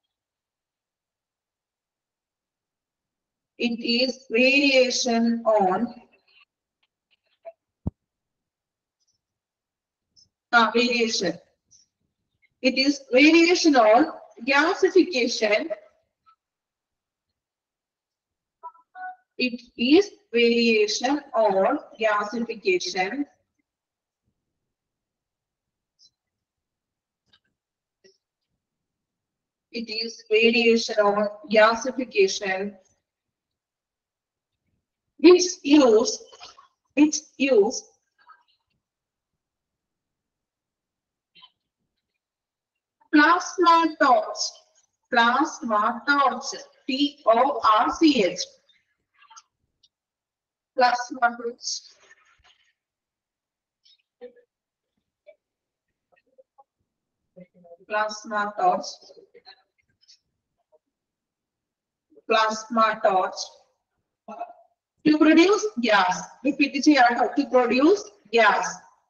it is variation on ah, variation it is variation on gasification. It is variation on gasification. It is variation on gasification. Its use, its use plasma torch, plasma torch, T O R C H. Plasma torch. Plasma torch. Plasma torch. To produce gas. Repeat it here. To produce gas.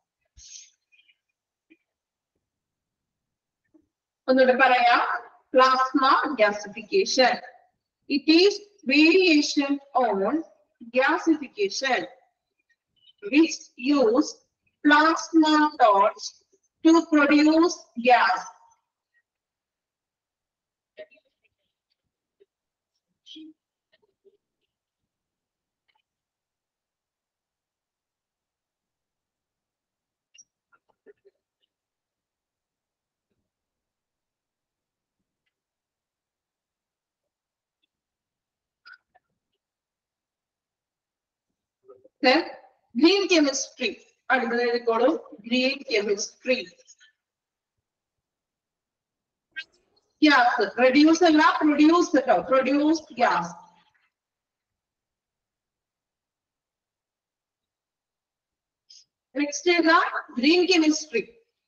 ഒന്നുകൂടെ പറയാം plasma gasification it is variation on gasification which use plasma torch to produce gas Then green chemistry. അടുത്തത് എഴുതിക്കോളൂ green chemistry gas reduce അല്ല produce കേട്ടോ produce gas next ഏതാ green chemistry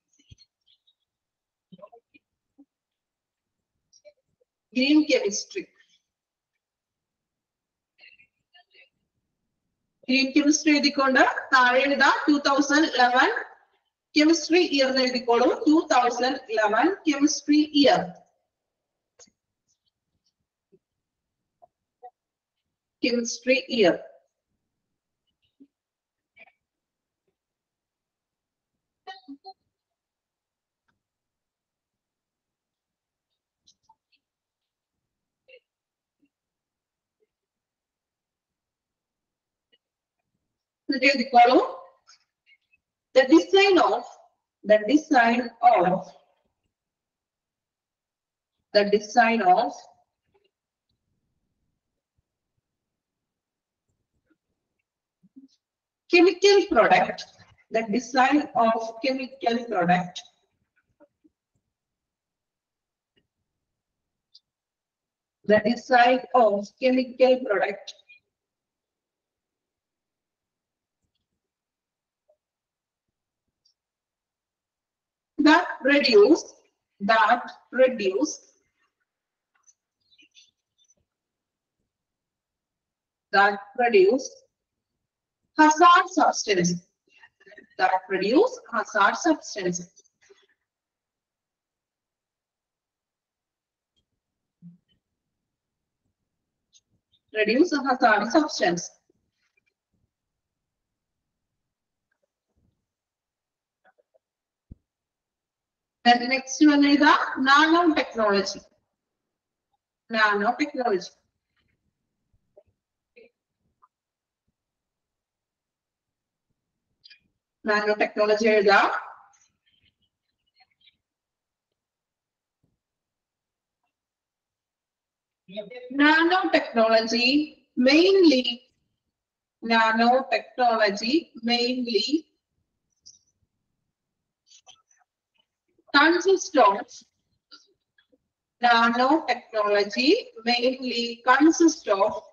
green chemistry green chemistry എഴുതിക്കൊണ്ട് താഴെ എഴുതാം two thousand eleven chemistry year എന്ന് എഴുതിക്കോളൂ two thousand eleven chemistry year chemistry year എന്നിട്ട് എഴുതിക്കോളൂ the design of the design of the design of chemical product the design of chemical product the design of chemical product that reduce that reduce that produce hazard substance that produce hazard substance reduce a hazard substance then the next one is the nanotechnology nanotechnology nanotechnology എഴുതാം nanotechnology mainly nanotechnology mainly consists of nanotechnology mainly consists of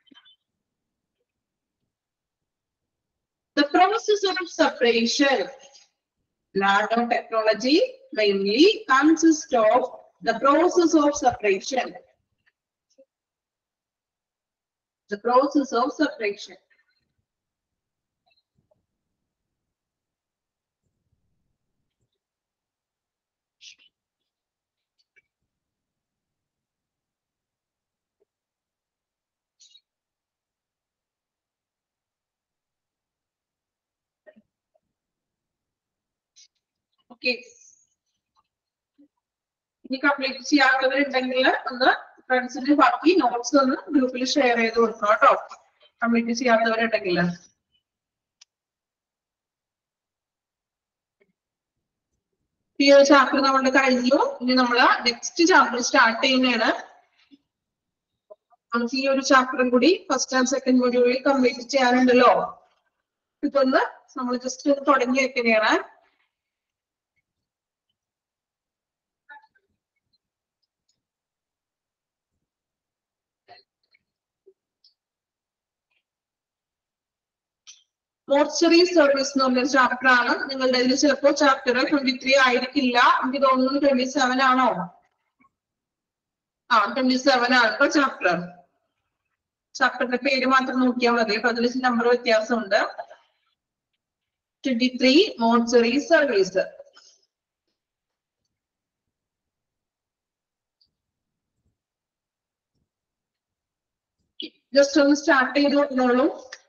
the process of separation. Nanotechnology mainly consists of the process of separation. The process of separation. Okay ഇനി complete ചെയ്യാത്തവരുണ്ടെങ്കിൽ ഒന്ന് ഫ്രണ്ട്സിന് ബാക്കി notes ഒന്ന് ഗ്രൂപ്പിൽ share ചെയ്ത് കൊടുക്കണം കേട്ടോ കംപ്ലീറ്റ് ചെയ്യാത്തവരുണ്ടെങ്കിൽ ഈ ഒരു ചാപ്റ്റർ നമ്മുടെ കഴിഞ്ഞു ഇനി നമ്മൾ നെക്സ്റ്റ് ചാപ്റ്റർ സ്റ്റാർട്ട് ചെയ്യുന്നതാണ് നമുക്ക് ഈ ഒരു ചാപ്റ്ററും കൂടി ഫസ്റ്റ് ആൻഡ് സെക്കൻഡ് മൊഡ്യൂളിൽ കംപ്ലീറ്റ് ചെയ്യാനുണ്ടല്ലോ ഇതൊന്ന് നമ്മൾ ജസ്റ്റ് ഒന്ന് തുടങ്ങി വെക്കുന്നതാണ് മോർച്ചറി സർവീസ് എന്ന് പറഞ്ഞൊരു ചാപ്റ്റർ ആണ് നിങ്ങളുടെ ഇതിൽ ചിലപ്പോൾ ചാപ്റ്റർ ട്വന്റി ത്രീ ആയിരിക്കില്ല എനിക്ക് തോന്നുന്നു ട്വന്റി സെവൻ ആണോ ആ ട്വന്റി സെവൻ ആണ് ഇപ്പൊ ചാപ്റ്റർ ചാപ്റ്ററിന്റെ പേര് മാത്രം നോക്കിയാൽ മതി അപ്പൊ അതിൽ നമ്പർ വ്യത്യാസമുണ്ട് twenty three mortuary service just ഒന്ന് സ്റ്റാർട്ട് ചെയ്ത് നോക്കുന്നോളൂ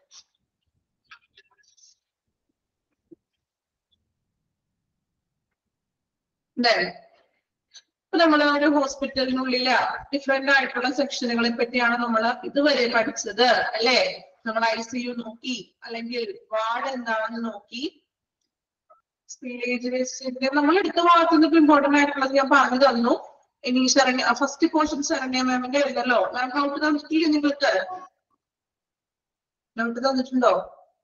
അല്ലേ ഇപ്പൊ നമ്മൾ ഒരു ഹോസ്പിറ്റലിനുള്ളില് ഡിഫറെന്റ് ആയിട്ടുള്ള സെക്ഷനുകളെ പറ്റിയാണ് നമ്മൾ ഇതുവരെ പഠിച്ചത് അല്ലേ നമ്മൾ ഐ സി യു നോക്കി അല്ലെങ്കിൽ വാർഡ് എന്താണെന്ന് നോക്കി സ്റ്റീലേജ് നമ്മൾ എടുത്ത ഭാഗത്തുനിന്ന് ഇമ്പോർട്ടന്റ് ആയിട്ടുള്ളത് ഞാൻ പറഞ്ഞു തന്നു ഇനി ശരണ്യ ഫസ്റ്റ് പോർഷൻ ശരണ്യ മാമിന്റെ ആയിരുന്നല്ലോ മാം ഡൗട്ട് തന്നിട്ടില്ലേ നിങ്ങൾക്ക് ഡൗട്ട് തന്നിട്ടുണ്ടോ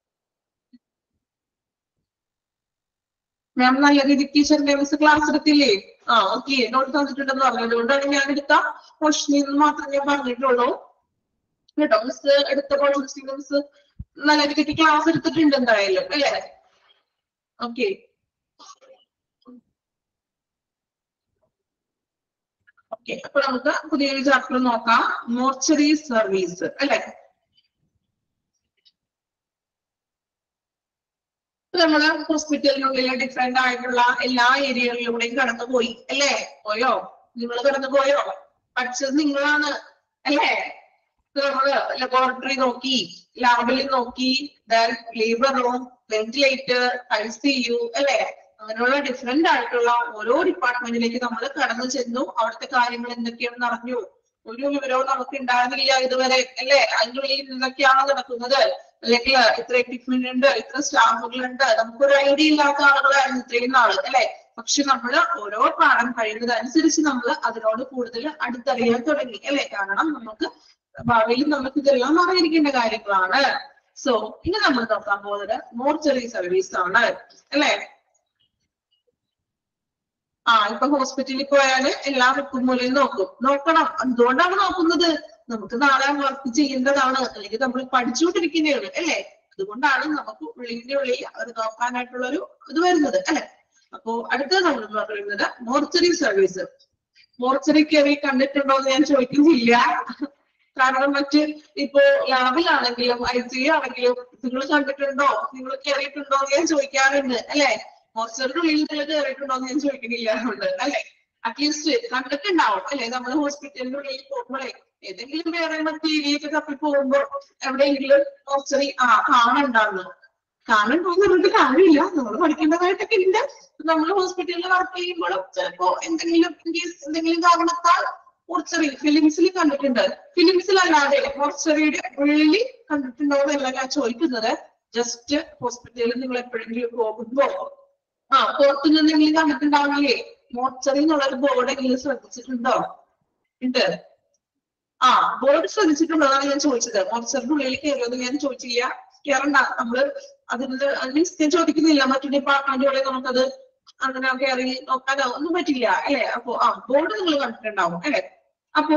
മാം നല്ല രീതിക്ക് ശരണ്യ മിസ് ക്ലാസ് എടുത്തില്ലേ ആ ഓക്കെ നോട്ട് തന്നിട്ടുണ്ടെന്ന് പറഞ്ഞു അതുകൊണ്ടാണ് ഞാൻ എടുത്ത പോർഷനിൽ നിന്ന് മാത്രം ഞാൻ പറഞ്ഞിട്ടുള്ളൂ കേട്ടോ മിസ് എടുത്ത പോർഷൻ മിസ് നല്ല രീതിക്ക് ക്ലാസ് എടുത്തിട്ടുണ്ട് എന്തായാലും അല്ലേ ഓക്കെ ഓക്കെ അപ്പൊ നമുക്ക് പുതിയൊരു ചാപ്റ്റർ നോക്കാം മോർച്ചറി സർവീസ് അല്ലെ നമ്മള് ഹോസ്പിറ്റലിനുള്ളിലെ ഡിഫറെന്റ് ആയിട്ടുള്ള എല്ലാ ഏരിയകളിലൂടെയും കടന്നുപോയി അല്ലേ പോയോ നിങ്ങൾ കടന്നു പോയോ പഠിച്ചത് നിങ്ങളാണ് അല്ലേ ഇപ്പൊ നമ്മള് ലബോറട്ടറി നോക്കി ലാബിൽ നോക്കി labour room ventilator I C U അല്ലേ അങ്ങനെയുള്ള ഡിഫറെന്റ് ആയിട്ടുള്ള ഓരോ ഡിപ്പാർട്ട്മെന്റിലേക്ക് നമ്മൾ കടന്നു ചെന്നു അവിടുത്തെ കാര്യങ്ങൾ എന്തൊക്കെയാണെന്ന് അറിഞ്ഞു ഒരു വിവരവും നമുക്ക് ഉണ്ടാകുന്നില്ല ഇതുവരെ അല്ലേ അതിനുള്ളിൽ എന്തൊക്കെയാണ് നടക്കുന്നത് അല്ലെങ്കിൽ ഇത്ര എക്വിപ്മെന്റ് ഉണ്ട് ഇത്ര സ്റ്റാഫുകൾ ഉണ്ട് നമുക്കൊരു ഐഡിയ ഇല്ലാത്ത ആളുകളായിരുന്നു ഇത്രയും നാള് അല്ലെ പക്ഷെ നമ്മൾ ഓരോ പാഠം കഴിയുന്നതനുസരിച്ച് നമ്മൾ അതിനോട് കൂടുതൽ അടുത്തറിയാൻ തുടങ്ങി അല്ലെ കാരണം നമുക്ക് ഭാവിയിൽ നമുക്ക് ഇതെല്ലാം അറിയിരിക്കേണ്ട കാര്യങ്ങളാണ് സോ ഇനി നമ്മൾ നോക്കാൻ പോകുന്നത് മോർച്ചറി സർവീസ് ആണ് അല്ലെ ആ ഇപ്പൊ ഹോസ്പിറ്റലിൽ പോയാല് എല്ലാ മൂലയും നോക്കും നോക്കണം എന്തുകൊണ്ടാണ് നോക്കുന്നത് നമുക്ക് നാളെ വർക്ക് ചെയ്യേണ്ടതാണ് അല്ലെങ്കിൽ നമ്മൾ പഠിച്ചുകൊണ്ടിരിക്കുന്നതാണ് അല്ലെ അതുകൊണ്ടാണ് നമുക്ക് ഉള്ളിന്റെ ഉള്ളിൽ അത് നോക്കാനായിട്ടുള്ള ഒരു ഇത് വരുന്നത് അല്ലെ അപ്പോ അടുത്തത് നമ്മൾ പറയുന്നത് മോർച്ചറി സർവീസ് മോർച്ചറി കയറി കണ്ടിട്ടുണ്ടോ എന്ന് ഞാൻ ചോദിക്കുന്നില്ല കാരണം മറ്റ് ഇപ്പോ ലാബിലാണെങ്കിലും ഐ സി ആണെങ്കിലും നിങ്ങൾ കണ്ടിട്ടുണ്ടോ നിങ്ങൾ കയറിയിട്ടുണ്ടോ എന്ന് ഞാൻ ചോദിക്കാറുണ്ട് അല്ലെ മോർച്ചറിന്റെ ഉള്ളിൽ നിങ്ങൾ കയറിയിട്ടുണ്ടോ എന്ന് ഞാൻ ചോദിക്കുന്നില്ല അതുകൊണ്ട് അല്ലെ അറ്റ്ലീസ്റ്റ് കണ്ടിട്ടുണ്ടാവും അല്ലെ നമ്മൾ ഹോസ്പിറ്റലിന്റെ ഉള്ളിൽ പോകുമ്പോഴേ ഏതെങ്കിലും വേറെ മറ്റേ ഏരിയയൊക്കെ തപ്പി പോകുമ്പോ എവിടെയെങ്കിലും മോർച്ചറി ആ കാണണ്ടാന്ന് കാണണ്ടോ എന്ന് പറഞ്ഞിട്ട് കാര്യമില്ല നമ്മൾ പഠിക്കേണ്ടതായിട്ടൊക്കെ ഉണ്ട് നമ്മൾ ഹോസ്പിറ്റലിൽ വർക്ക് ചെയ്യുമ്പോഴും ചിലപ്പോ എന്തെങ്കിലും in case എന്തെങ്കിലും കാരണത്താൽ മോർച്ചറി ഫിലിംസിൽ കണ്ടിട്ടുണ്ട് ഫിലിംസിലല്ലാതെ മോർച്ചറിയുടെ ഉള്ളിൽ കണ്ടിട്ടുണ്ടോ എന്നല്ല ഞാൻ ചോദിക്കുന്നത് ജസ്റ്റ് ഹോസ്പിറ്റലിൽ നിങ്ങൾ എപ്പോഴെങ്കിലും പോകുമ്പോ ആ പുറത്തു നിന്നെങ്കിലും കണ്ടിട്ടുണ്ടാവില്ലേ മോർച്ചറി എന്നുള്ളൊരു ബോർഡ് എങ്കിലും ശ്രദ്ധിച്ചിട്ടുണ്ടോ ഉണ്ട് ആ ബോർഡ് ശ്രദ്ധിച്ചിട്ടുണ്ടോ എന്നാണ് ഞാൻ ചോദിച്ചത് മോർച്ചറിന്റെ ഉള്ളിൽ കയറിയോന്ന് ഞാൻ ചോദിച്ചില്ല കയറണ്ട നമ്മള് അതിന് മീൻസ് ഞാൻ ചോദിക്കുന്നില്ല മറ്റു ഡിപ്പാർട്ട്മെന്റുകളെ നമുക്കത് അങ്ങനെ കയറി നോക്കാനോ ഒന്നും പറ്റില്ല അല്ലെ അപ്പൊ ആ ബോർഡ് നിങ്ങൾ കണ്ടിട്ടുണ്ടാവും അല്ലെ അപ്പോ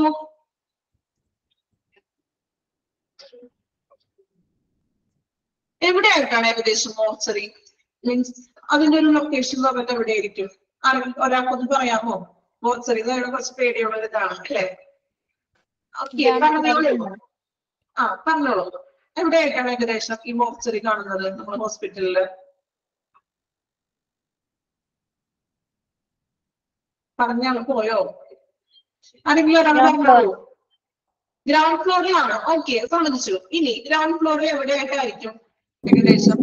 എവിടെയായിട്ടാണ് ഏകദേശം മോർച്ചറി മീൻസ് അതിന്റെ ഒരു ലൊക്കേഷൻ എന്ന് പറഞ്ഞിട്ട് എവിടെയായിരിക്കും ആരെങ്കിലും ഒരാൾക്കൊന്ന് പറയാമോ മോർച്ചറി എന്ന് കുറച്ച് പേടിയുള്ള ഒരു ഇതാണ് അല്ലെ ഓക്കെ പറഞ്ഞോളൂ ആ പറഞ്ഞോളൂ എവിടെയായിട്ടാണ് ഏകദേശം ഈ മോർച്ചറി കാണുന്നത് നമ്മുടെ ഹോസ്പിറ്റലില് പറഞ്ഞാൽ പോയോ ആരെങ്കിലും ഒരാൾ പറഞ്ഞോളൂ ഗ്രൗണ്ട് ഫ്ലോറിലാണ് ഓക്കെ സമ്മതിച്ചു ഇനി ഗ്രൗണ്ട് ഫ്ലോറിൽ എവിടെയായിട്ടായിരിക്കും ഏകദേശം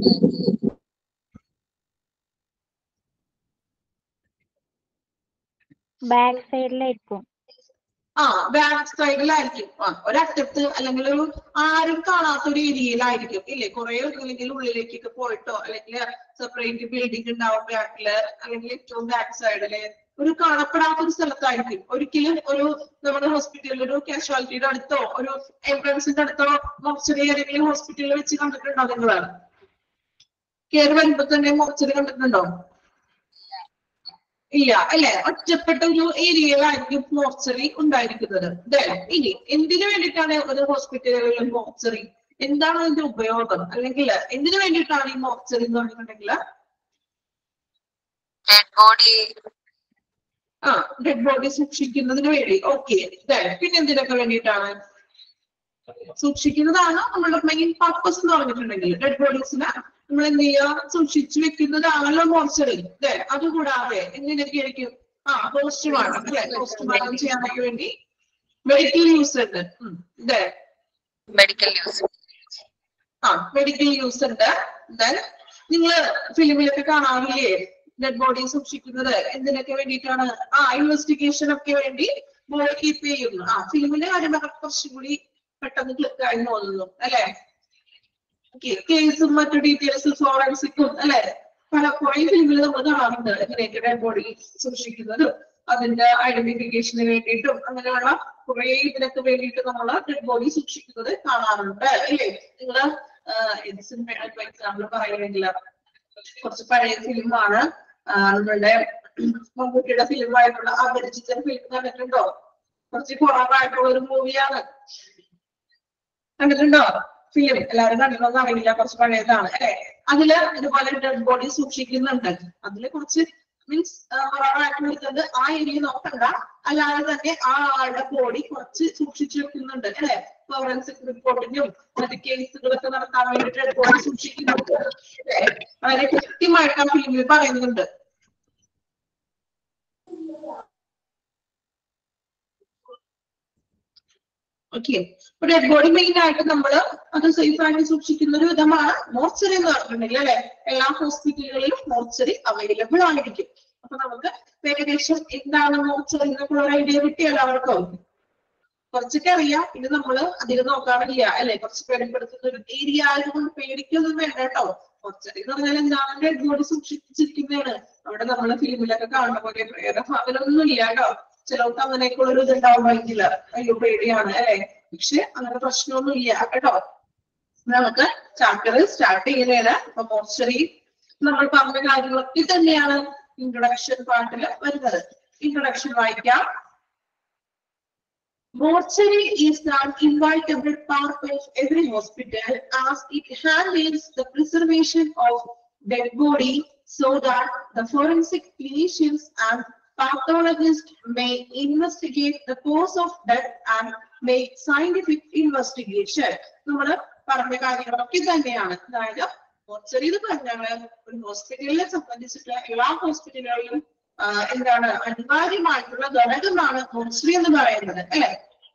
ബാക്ക് സൈഡിലായിരിക്കും ആ ബാക്ക് സൈഡിലായിരിക്കും ആ ഒരറ്റത്ത് അല്ലെങ്കിൽ ഒരു ആരും കാണാത്ത ഒരു ഏരിയയിലായിരിക്കും ഇല്ലേ കുറെ അല്ലെങ്കിൽ ഉള്ളിലേക്കൊക്കെ പോയിട്ടോ അല്ലെങ്കിൽ സെപ്പറേറ്റ് ബിൽഡിംഗ് ഉണ്ടാവും ബാക്കില് അല്ലെങ്കിൽ ഏറ്റവും ബാക്ക് സൈഡില് ഒരു കാണപ്പെടാത്ത ഒരു സ്ഥലത്തായിരിക്കും ഒരിക്കലും ഒരു നമ്മുടെ ഹോസ്പിറ്റലിൽ ഒരു കാഷ്വാലിറ്റിയുടെ അടുത്തോ ഒരു എൻട്രൻസിന്റെ അടുത്തോ മോർച്ചറി ഏതെങ്കിലും ഹോസ്പിറ്റലിൽ വെച്ച് കണ്ടിട്ടുണ്ടോ നിങ്ങൾ കയറി വരുമ്പോ തന്നെ മോർച്ചറി കണ്ടിട്ടുണ്ടോ ഇല്ല അല്ലെ ഒറ്റപ്പെട്ട ഒരു ഏരിയയിലായിരിക്കും മോർച്ചറി ഉണ്ടായിരിക്കുന്നത് അതെ ഇനി എന്തിനു വേണ്ടിയിട്ടാണ് ഒരു ഹോസ്പിറ്റലുകളിൽ മോർച്ചറി എന്താണ് അതിന്റെ ഉപയോഗം അല്ലെങ്കിൽ എന്തിനു വേണ്ടിയിട്ടാണ് ഈ മോർച്ചറി എന്ന് പറഞ്ഞിട്ടുണ്ടെങ്കിൽ ഡെഡ് ബോഡി ആ ഡെഡ് ബോഡി സൂക്ഷിക്കുന്നതിന് വേണ്ടി ഓക്കെ പിന്നെ എന്തിനൊക്കെ വേണ്ടിയിട്ടാണ് സൂക്ഷിക്കുന്നതാണ് നമ്മളുടെ മെയിൻ പർപ്പസ് എന്ന് പറഞ്ഞിട്ടുണ്ടെങ്കിൽ ഡെഡ് ബോഡീസിനെ നമ്മൾ എന്ത് ചെയ്യുക സൂക്ഷിച്ചു വെക്കുന്നതാണല്ലോ മോർച്ചറി അല്ലെ അതുകൂടാതെ എന്തിനൊക്കെ ആയിരിക്കും ആ പോസ്റ്റ്മോർട്ടം അല്ലെ പോസ്റ്റ്മോർട്ടം ചെയ്യാനൊക്കെ വേണ്ടി മെഡിക്കൽ യൂസ് ഉണ്ട് ഉം, അതെ മെഡിക്കൽ യൂസ് ആ മെഡിക്കൽ യൂസ് ഉണ്ട് ദെൻ നിങ്ങൾ ഫിലിമിലൊക്കെ കാണാറില്ലേ ഡെഡ് ബോഡി സൂക്ഷിക്കുന്നത് എന്തിനൊക്കെ വേണ്ടിയിട്ടാണ് ആ ഇൻവെസ്റ്റിഗേഷൻ ഒക്കെ വേണ്ടി ബോഡി കീപ്പ് ചെയ്യുന്നു ആ ഫിലിമിന്റെ കാര്യം പറഞ്ഞാൽ കുറച്ചും കൂടി പെട്ടെന്ന് ക്ലിക്ക് ആയി തോന്നുന്നു അല്ലെ കേസും മറ്റു ഡീറ്റെയിൽസും ഫോറൻസിക്കും അല്ലെ പല കുറെ ഫിലിമിൽ നമ്മൾ കാണാറുണ്ട് എങ്ങനെയൊക്കെ ഡെഡ് ബോഡി സൂക്ഷിക്കുന്നതും അതിന്റെ ഐഡന്റിഫിക്കേഷന് വേണ്ടിയിട്ടും അങ്ങനെയുള്ള കുറെ ഇതിനൊക്കെ വേണ്ടിയിട്ട് നമ്മൾ ഡെഡ് ബോഡി സൂക്ഷിക്കുന്നത് കാണാറുണ്ട് അല്ലേ നിങ്ങള് ഏത് സിനിമ ഇപ്പൊ എക്സാമ്പിൾ പറയുകയാണെങ്കിൽ കുറച്ച് പഴയ ഫിലിമാണ് നമ്മളുടെ മമ്മൂട്ടിയുടെ ഫിലിമായിട്ടുള്ള അപരിചിത ഫിലിം കണ്ടിട്ടുണ്ടോ കുറച്ച് കുറവായിട്ടുള്ള ഒരു മൂവിയാണ് കണ്ടിട്ടുണ്ടോ ഫിലിം എല്ലാവരും കണ്ടിട്ടുണ്ടോ അറിയില്ല കുറച്ച് പഴയതാണ് അല്ലെ അതില് ഇതുപോലെ ഡെഡ് ബോഡി സൂക്ഷിക്കുന്നുണ്ട് അതില് കുറച്ച് മീൻസ് എടുത്തത് ആ ഏരിയ നോക്കണ്ട അല്ലാതെ തന്നെ ആ ആളുടെ ബോഡി കുറച്ച് സൂക്ഷിച്ചു വെക്കുന്നുണ്ട് അല്ലെ ഫോറൻസിക് റിപ്പോർട്ടിനും മറ്റ് കേസുകളൊക്കെ നടത്താൻ വേണ്ടിയിട്ട് ഡെഡ് ബോഡി സൂക്ഷിക്കുന്നുണ്ട് അല്ലേ? വളരെ കൃത്യമായിട്ട് ആ ഫിലിമിൽ പറയുന്നുണ്ട് ഓക്കെ അപ്പൊ ഡെഡ് ബോഡി മെയിൻ ആയിട്ട് നമ്മൾ അത് സേഫ് ആയിട്ട് സൂക്ഷിക്കുന്ന ഒരു വിധമാണ് മോർച്ചറി എന്ന് പറഞ്ഞിട്ടുണ്ടെങ്കിൽ അല്ലെ എല്ലാ ഹോസ്പിറ്റലുകളിലും മോർച്ചറി അവൈലബിൾ ആയിരിക്കും അപ്പൊ നമുക്ക് ഏകദേശം എന്താണ് മോർച്ചറി എന്നൊക്കെയുള്ള ഒരു ഐഡിയ കിട്ടിയ എല്ലാവർക്കും കുറച്ചൊക്കെ അറിയാം ഇത് നമ്മള് അധികം നോക്കാറില്ല അല്ലെ കുറച്ച് പേടിപ്പെടുത്തുന്ന ഒരു ഏരിയ ആയതുകൊണ്ട് പേടിക്കൊന്നും വേണ്ട കേട്ടോ കുറച്ചൊക്കെ എന്ന് പറഞ്ഞാൽ എന്താണ് ഡെഡ് ബോഡി സൂക്ഷിച്ചിരിക്കുന്നതാണ് അവിടെ നമ്മള് ഫിലിമിലൊക്കെ കാണുന്ന പോലെ പ്രേതഭാവനൊന്നും ഇല്ല കേട്ടോ ചിലർക്ക് അങ്ങനെയൊക്കെ ഒരു ഇതുണ്ടാവുമായിരിക്കില്ല അയ്യോ പേടിയാണ് അല്ലെ പക്ഷെ അങ്ങനെ പ്രശ്നമൊന്നും ഇല്ല കേട്ടോ നമുക്ക് ചാപ്റ്റർ സ്റ്റാർട്ട് ചെയ്യുന്നതിന് ഇപ്പൊ മോർച്ചറി നമ്മൾ പറഞ്ഞ കാര്യങ്ങളൊക്കെ തന്നെയാണ് ഇൻട്രൊഡക്ഷൻ പാർട്ടിൽ വരുന്നത് ഇൻട്രൊഡക്ഷൻ വായിക്കാം Mortuary is an inevitable part of every hospital as it handles the preservation of dead body so that the forensic clinicians and pathologists may investigate the cause of death and make scientific investigation. നമ്മള് പറഞ്ഞ കാര്യങ്ങളൊക്കെ തന്നെയാണ് അതായത് mortuary എന്ന് പറഞ്ഞാല് ഒരു ഹോസ്പിറ്റലിനെ സംബന്ധിച്ചിട്ട് എല്ലാ ഹോസ്പിറ്റലുകളിലും ആഹ് എന്താണ് അനിവാര്യമായിട്ടുള്ള ഘടകമാണ് മോർച്ചറി എന്ന് പറയുന്നത് അല്ലെ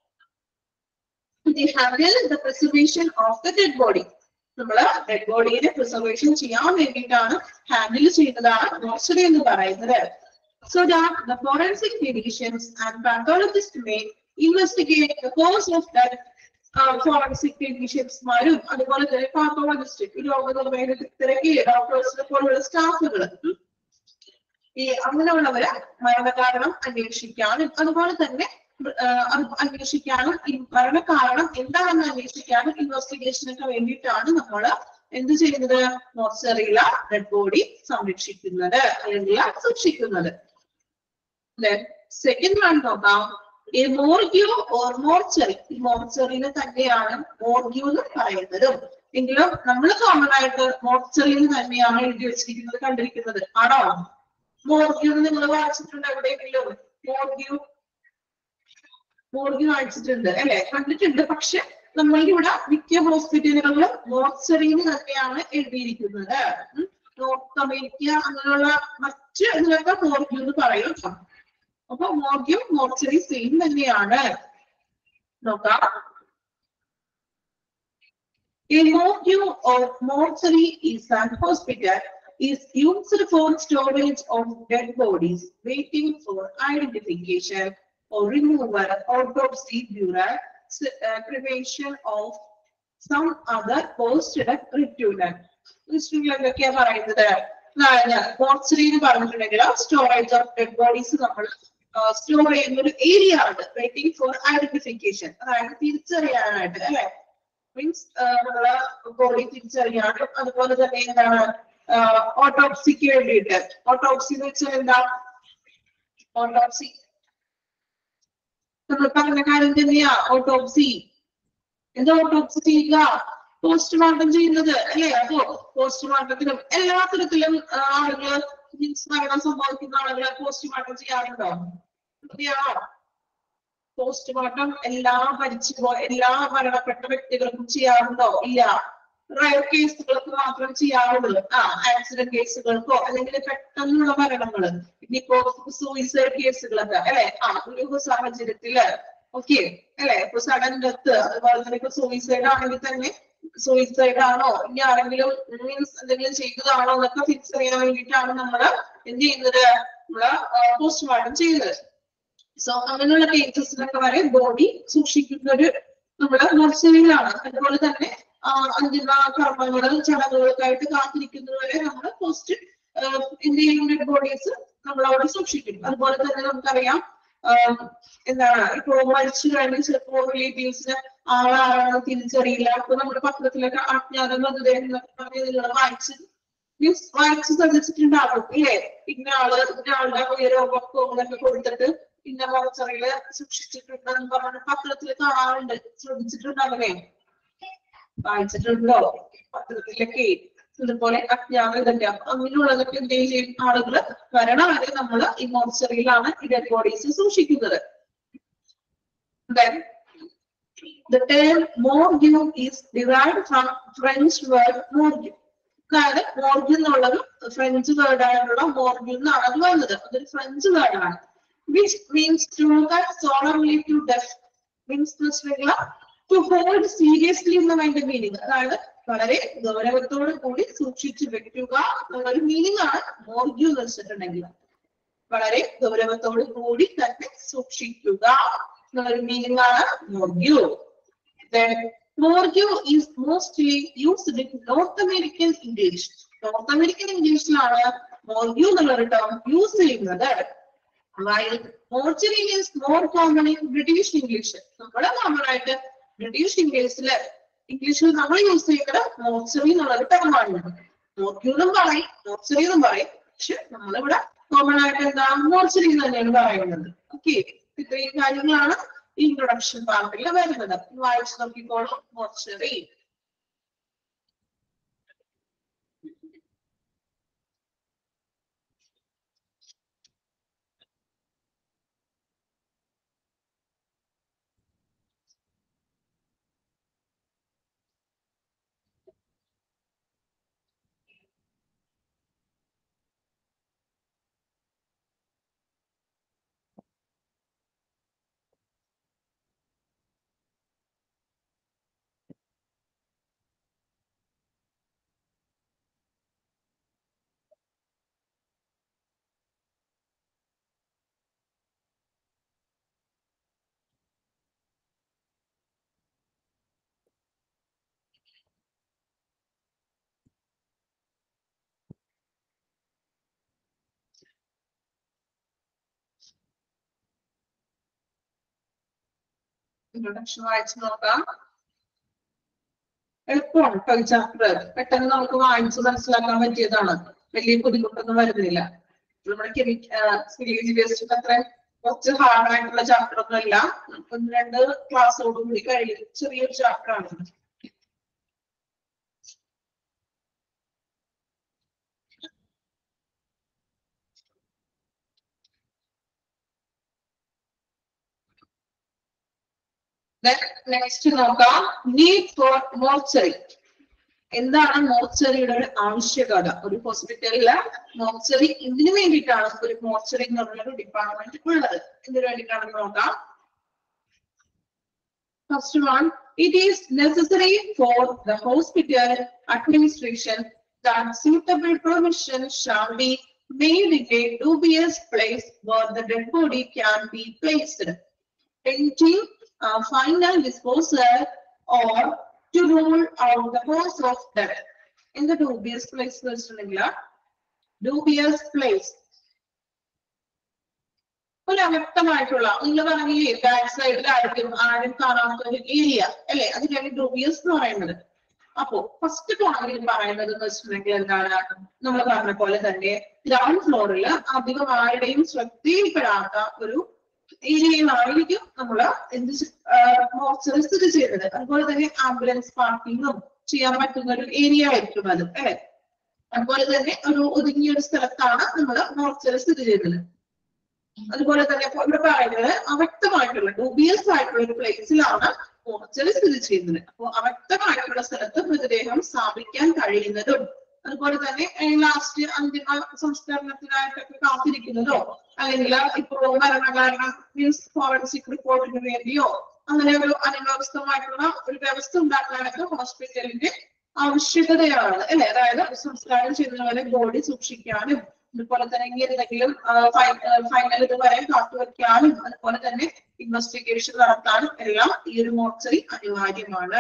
they handle the preservation of the dead body നമ്മള് ഡെഡ് ബോഡിയെ പ്രിസർവേഷൻ ചെയ്യാൻ വേണ്ടിയിട്ടാണ് ഹാൻഡിൽ ചെയ്യുന്നതാണ് മോർച്ചറി എന്ന് പറയുന്നത് so that the forensic physicians and pathologist may investigate the cause of death forensic ടെക്നീഷ്യൻസ്മാരും അതുപോലെ തന്നെ പാത്തോളജിസ്റ്റ് ഈ രോഗനിർണയ തിരക്കി ഡോക്ടേഴ്സിനെ പോലുള്ള സ്റ്റാഫുകൾ ഈ അങ്ങനെയുള്ളവര് മരണകാരണം അന്വേഷിക്കാനും അതുപോലെ തന്നെ ആഹ് അത് അന്വേഷിക്കാനും ഈ മരണകാരണം എന്താണെന്ന് അന്വേഷിക്കാനും ഇൻവെസ്റ്റിഗേഷനൊക്കെ വേണ്ടിയിട്ടാണ് നമ്മൾ എന്ത് ചെയ്യുന്നത് മോർച്ചറിയില ഡെഡ് ബോഡി സംരക്ഷിക്കുന്നത് അല്ലെങ്കിൽ സൂക്ഷിക്കുന്നത് സെക്കൻഡ് വൺ നോക്കാം ഈ മോർഗ്യൂ ഓർ മോർച്ചറി ഈ മോർച്ചറിന് തന്നെയാണ് മോർഗ്യൂ എന്ന് പറയുന്നത് എങ്കിലും നമ്മൾ കോമൺ ആയിട്ട് മോർച്ചറിയിൽ തന്നെയാണ് എഴുതി വെച്ചിരിക്കുന്നത് കണ്ടിരിക്കുന്നത് ആണോ മോർഗ്യൂ എന്ന് നിങ്ങൾ വായിച്ചിട്ടുണ്ട് എവിടെയെങ്കിലും മോർഗ്യൂ മോർഗ്യൂ വായിച്ചിട്ടുണ്ട് അല്ലെ കണ്ടിട്ടുണ്ട് പക്ഷെ നമ്മളുടെ ഇവിടെ മിക്ക ഹോസ്പിറ്റലുകളിലും മോർച്ചറിന്ന് തന്നെയാണ് എഴുതിയിരിക്കുന്നത് ഉം. നോർത്ത് അമേരിക്ക അങ്ങനെയുള്ള മറ്റ് ഇതിലൊക്കെ മോർഗ്യൂ എന്ന് പറയും ട്ടോ. അപ്പൊ മോർഗ്യൂ മോർച്ചറി സെയിം തന്നെയാണ് നോക്കാം A morgue or mortuary is an hospital is used for storage of dead bodies waiting for identification or removal, autopsy, burial, s- uh, cremation of some other post-death ritual. എന്തൊക്കെയാ പറയുന്നത് mortuary എന്ന് പറഞ്ഞിട്ടുണ്ടെങ്കിൽ storage of dead bodies നമ്മൾ store ചെയ്യുന്ന ഒരു area ആണ് waiting for identification അതായത് തിരിച്ചറിയാനായിട്ട് അല്ലെ മീൻസ് നമ്മളെ ബോഡി തിരിച്ചറിയാനും അതുപോലെ തന്നെ എന്താണ് ഓട്ടോപ്സിക്ക് വേണ്ടിയിട്ട് ഓട്ടോപ്സി എന്ന് വെച്ചാൽ എന്താ ഓട്ടോപ്സി നമ്മൾ പറഞ്ഞ കാര്യം തന്നെയാ ഓട്ടോപ്സി എന്താ ഓട്ടോപ്സി ചെയ്യുക പോസ്റ്റ്മോർട്ടം ചെയ്യുന്നത് അല്ലേ അപ്പോ പോസ്റ്റ്മോർട്ടത്തിലും എല്ലാ തരത്തിലും ആ, ആളുകൾ മീൻസ് മരണം സംഭവിക്കുന്ന ആളുകളെ പോസ്റ്റ്മോർട്ടം ചെയ്യാറുണ്ടോ ചെയ്യാണോ പോസ്റ്റ്മോർട്ടം എല്ലാ മരിച്ചു പോ എല്ലാ മരണപ്പെട്ട വ്യക്തികൾക്കും ചെയ്യാറുണ്ടോ ഇല്ല റയർ കേസുകൾക്ക് മാത്രം ചെയ്യാറുള്ളൂ ആ ആക്സിഡന്റ് കേസുകൾക്കോ അല്ലെങ്കിൽ പെട്ടെന്നുള്ള മരണങ്ങള് ഇനിയിപ്പോ സൂയിസൈഡ് കേസുകളൊക്കെ അല്ലെ ആ ഒരു സാഹചര്യത്തില് ഓക്കെ അല്ലെ ഇപ്പൊ സഡൻ ഡെത്ത് അതുപോലെ തന്നെ ഇപ്പൊ സൂയിസൈഡ് ആണെങ്കിൽ തന്നെ സൂയിസൈഡ് ആണോ ഇനി ആരെങ്കിലും മീൻസ് എന്തെങ്കിലും ചെയ്തതാണോ എന്നൊക്കെ ഫിക്സ് ചെയ്യാൻ വേണ്ടിയിട്ടാണ് നമ്മള് എന്ത് ചെയ്യുന്നത് നമ്മള് പോസ്റ്റ്മോർട്ടം ചെയ്യുന്നത് സോ അങ്ങനെയുള്ള കേസസിലൊക്കെ വരെ ബോഡി സൂക്ഷിക്കുന്ന ഒരു നമ്മുടെ മോർച്ചറിയിലാണ് അതുപോലെ തന്നെ ആ, അന്തിമ കർമ്മങ്ങൾ ചടങ്ങുകൾക്കായിട്ട് കാത്തിരിക്കുന്നതുവരെ നമ്മൾ പോസ്റ്റ് എന്ത് ചെയ്യുന്ന ബോഡീസ് നമ്മൾ അവിടെ സൂക്ഷിക്കും അതുപോലെ തന്നെ നമുക്കറിയാം ആ, എന്താണ് ഇപ്പോ മരിച്ചു കഴിഞ്ഞ് ചിലപ്പോ റിലേറ്റീവ്സിന് ആളാരാണെന്ന് തിരിച്ചറിയില്ല അപ്പൊ നമ്മുടെ പത്രത്തിലൊക്കെ അജ്ഞാത മൃതദേഹം എന്നൊക്കെ പറഞ്ഞ് നിങ്ങൾ വായിച്ച് മീൻസ് വായിച്ച് ശ്രദ്ധിച്ചിട്ടുണ്ടാവും ഇല്ലേ ഇന്ന ആള് ഇന്ന ആളുടെ ഉയരവും പൊക്കവും എന്നൊക്കെ കൊടുത്തിട്ട് ഇന്ന മോർച്ചറിയില് സൂക്ഷിച്ചിട്ടുണ്ടെന്ന് പറഞ്ഞ പത്രത്തിൽ കാണാറുണ്ട് ശ്രദ്ധിച്ചിട്ടുണ്ടാവേ വായിച്ചിട്ടുണ്ടോ പത്രത്തിലൊക്കെ ഇതുപോലെ അജ്ഞാത ഇതൊക്കെ അപ്പൊ അങ്ങനെയുള്ളതൊക്കെ എന്ത് ചെയ്യും ആളുകള് വരണ വരെ നമ്മൾ ഈ മോർച്ചറിയിലാണ് ഈ ഡെഡ് ബോഡീസ് സൂക്ഷിക്കുന്നത് Then, the term morgue is derived from French word morgue. അതായത് മോർഗ് എന്നുള്ളത് ഫ്രഞ്ച് വേർഡ് ആയിട്ടുള്ള മോർഗ് എന്നാണ് അത് വന്നത് അതൊരു ഫ്രഞ്ച് വേർഡ് ആണ് which means to solely to deaf means to hold seriously എന്നതിന്റെ മീനിങ് അതായത് വളരെ ഗൗരവത്തോടു കൂടി സൂക്ഷിച്ചു വെക്കുക എന്നുള്ളൊരു മീനിങ് ആണ് മോർഗ്യു എന്ന് വെച്ചിട്ടുണ്ടെങ്കിൽ വളരെ ഗൗരവത്തോടു കൂടി തന്നെ സൂക്ഷിക്കുക എന്നൊരു മീനിങ് ആണ് morgue morgue is mostly used in North American English North American ഇംഗ്ലീഷിലാണ് മോർഗ്യൂ എന്നുള്ള ടേം യൂസ് ചെയ്യുന്നത് while mortuary is more common in British English നമ്മുടെ കോമൺ ആയിട്ട് ബ്രിട്ടീഷ് ഇംഗ്ലീഷില് ഇംഗ്ലീഷിൽ നമ്മൾ യൂസ് ചെയ്യുന്നത് മോർച്ചറി എന്നുള്ളൊരു ടേമാണ് മോർഗ്യൂ എന്നും പറയും മോർച്ചറി എന്നും പറയും പക്ഷെ നമ്മളിവിടെ കോമൺ ആയിട്ട് എന്താ മോർച്ചറി തന്നെയാണ് പറയുന്നത് ഓക്കെ ഇത്രയും കാര്യങ്ങളാണ് ഈ ഇൻട്രൊഡക്ഷൻ പാർട്ടിൽ വരുന്നത് വായിച്ചു നോക്കിക്കോളും മോർച്ചറി ഇൻട്രൊഡക്ഷൻ വായിച്ചു നോക്കാം എളുപ്പമാണ് കേട്ടോ ഈ ചാപ്റ്റർ പെട്ടെന്ന് നമുക്ക് വായിച്ച് മനസ്സിലാക്കാൻ പറ്റിയതാണ് വലിയ ബുദ്ധിമുട്ടൊന്നും വരുന്നില്ല നമ്മുടെ കെമിക് വേസ്റ്റ് അത്ര കുറച്ച് ഹാർഡ് ആയിട്ടുള്ള ചാപ്റ്റർ ഒന്നും അല്ല ഒന്ന് രണ്ട് ക്ലാസ്സോട് കൂടി കഴിയും ചെറിയൊരു ചാപ്റ്റർ ആണ് നെക്സ്റ്റ് നോക്കാം നീഡ് ഫോർ മോർച്ചറി എന്താണ് മോർച്ചറിയുടെ ഒരു ആവശ്യകത ഒരു ഹോസ്പിറ്റലില് മോർച്ചറി ഇതിനു വേണ്ടിയിട്ടാണ് ഒരു മോർച്ചറി എന്ന് പറഞ്ഞ ഒരു ഡിപ്പാർട്ട്മെന്റ് ഉള്ളത് ഇതിനു വേണ്ടിയിട്ടാണെന്ന് നോക്കാം first one it is necessary for the hospital administration that suitable provision shall be made in a dubious place where the dead body can be placed. Pending uh, final disposal or to rule out the cause of death. In the dubious place, വെച്ചിട്ടുണ്ടെങ്കിൽ dubious place. ഒരു അവ്യക്തമായിട്ടുള്ള നിങ്ങൾ പറഞ്ഞില്ലേ back സൈഡിൽ ആരും ആരും കാണാത്ത ഒരു area അല്ലെ അതിനാണ് ഡൂബിയസ് എന്ന് പറയുന്നത് അപ്പോ ഫസ്റ്റ് പോയിന്റ് പറയുന്നത് എന്ന് വെച്ചിട്ടുണ്ടെങ്കിൽ എന്താണ് നമ്മൾ പറഞ്ഞ പോലെ തന്നെ ഗ്രൗണ്ട് ഫ്ലോറിൽ അധികം ആരുടെയും ശ്രദ്ധയിൽപ്പെടാത്ത ഒരു ഏരിയയിലായിരിക്കും നമ്മൾ എന്ത് മോർച്ചറി സ്ഥിതി ചെയ്യുന്നത് അതുപോലെ തന്നെ ആംബുലൻസ് പാർക്കിങ്ങും ചെയ്യാൻ പറ്റുന്ന ഒരു ഏരിയ ആയിരിക്കും അത് അല്ലെ അതുപോലെ തന്നെ ഒരു ഒതുങ്ങിയ ഒരു സ്ഥലത്താണ് നമ്മൾ മോർച്ചറി സ്ഥിതി ചെയ്യുന്നത് അതുപോലെ തന്നെ ഇപ്പൊ ഇവിടെ പറയുന്നത് അവ്യക്തമായിട്ടുള്ള ഡൂബിയസ് ആയിട്ടുള്ള ഒരു പ്ലേസിലാണ് മോർച്ചറി സ്ഥിതി ചെയ്യുന്നത് അപ്പോൾ അവ്യക്തമായിട്ടുള്ള സ്ഥലത്ത് മൃതദേഹം സ്ഥാപിക്കാൻ കഴിയുന്നതും അതുപോലെ തന്നെ ലാസ്റ്റ് അന്തിമ സംസ്കരണത്തിനായിട്ടൊക്കെ കാത്തിരിക്കുന്നതോ അല്ലെങ്കിൽ ഇപ്പോൾ മരണകാരണം മീൻസ് ഫോറൻസിക് റിപ്പോർട്ടിന് വേണ്ടിയോ അങ്ങനെ ഒരു അനവ്യവസ്ഥമായിട്ടുള്ള ഒരു വ്യവസ്ഥ ഉണ്ടാക്കാനൊക്കെ ഹോസ്പിറ്റലിന്റെ ആവശ്യകതയാണ് അല്ലെ അതായത് സംസ്കാരം ചെയ്യുന്നവരെ ബോഡി സൂക്ഷിക്കാനും അതുപോലെ തന്നെ ഇനി എന്തെങ്കിലും ഫൈനൽ ഇതുവരെ കാത്തുവയ്ക്കാനും അതുപോലെ തന്നെ ഇൻവെസ്റ്റിഗേഷൻ നടത്താനും എല്ലാം ഈ ഒരു മോർച്ചറി അനിവാര്യമാണ്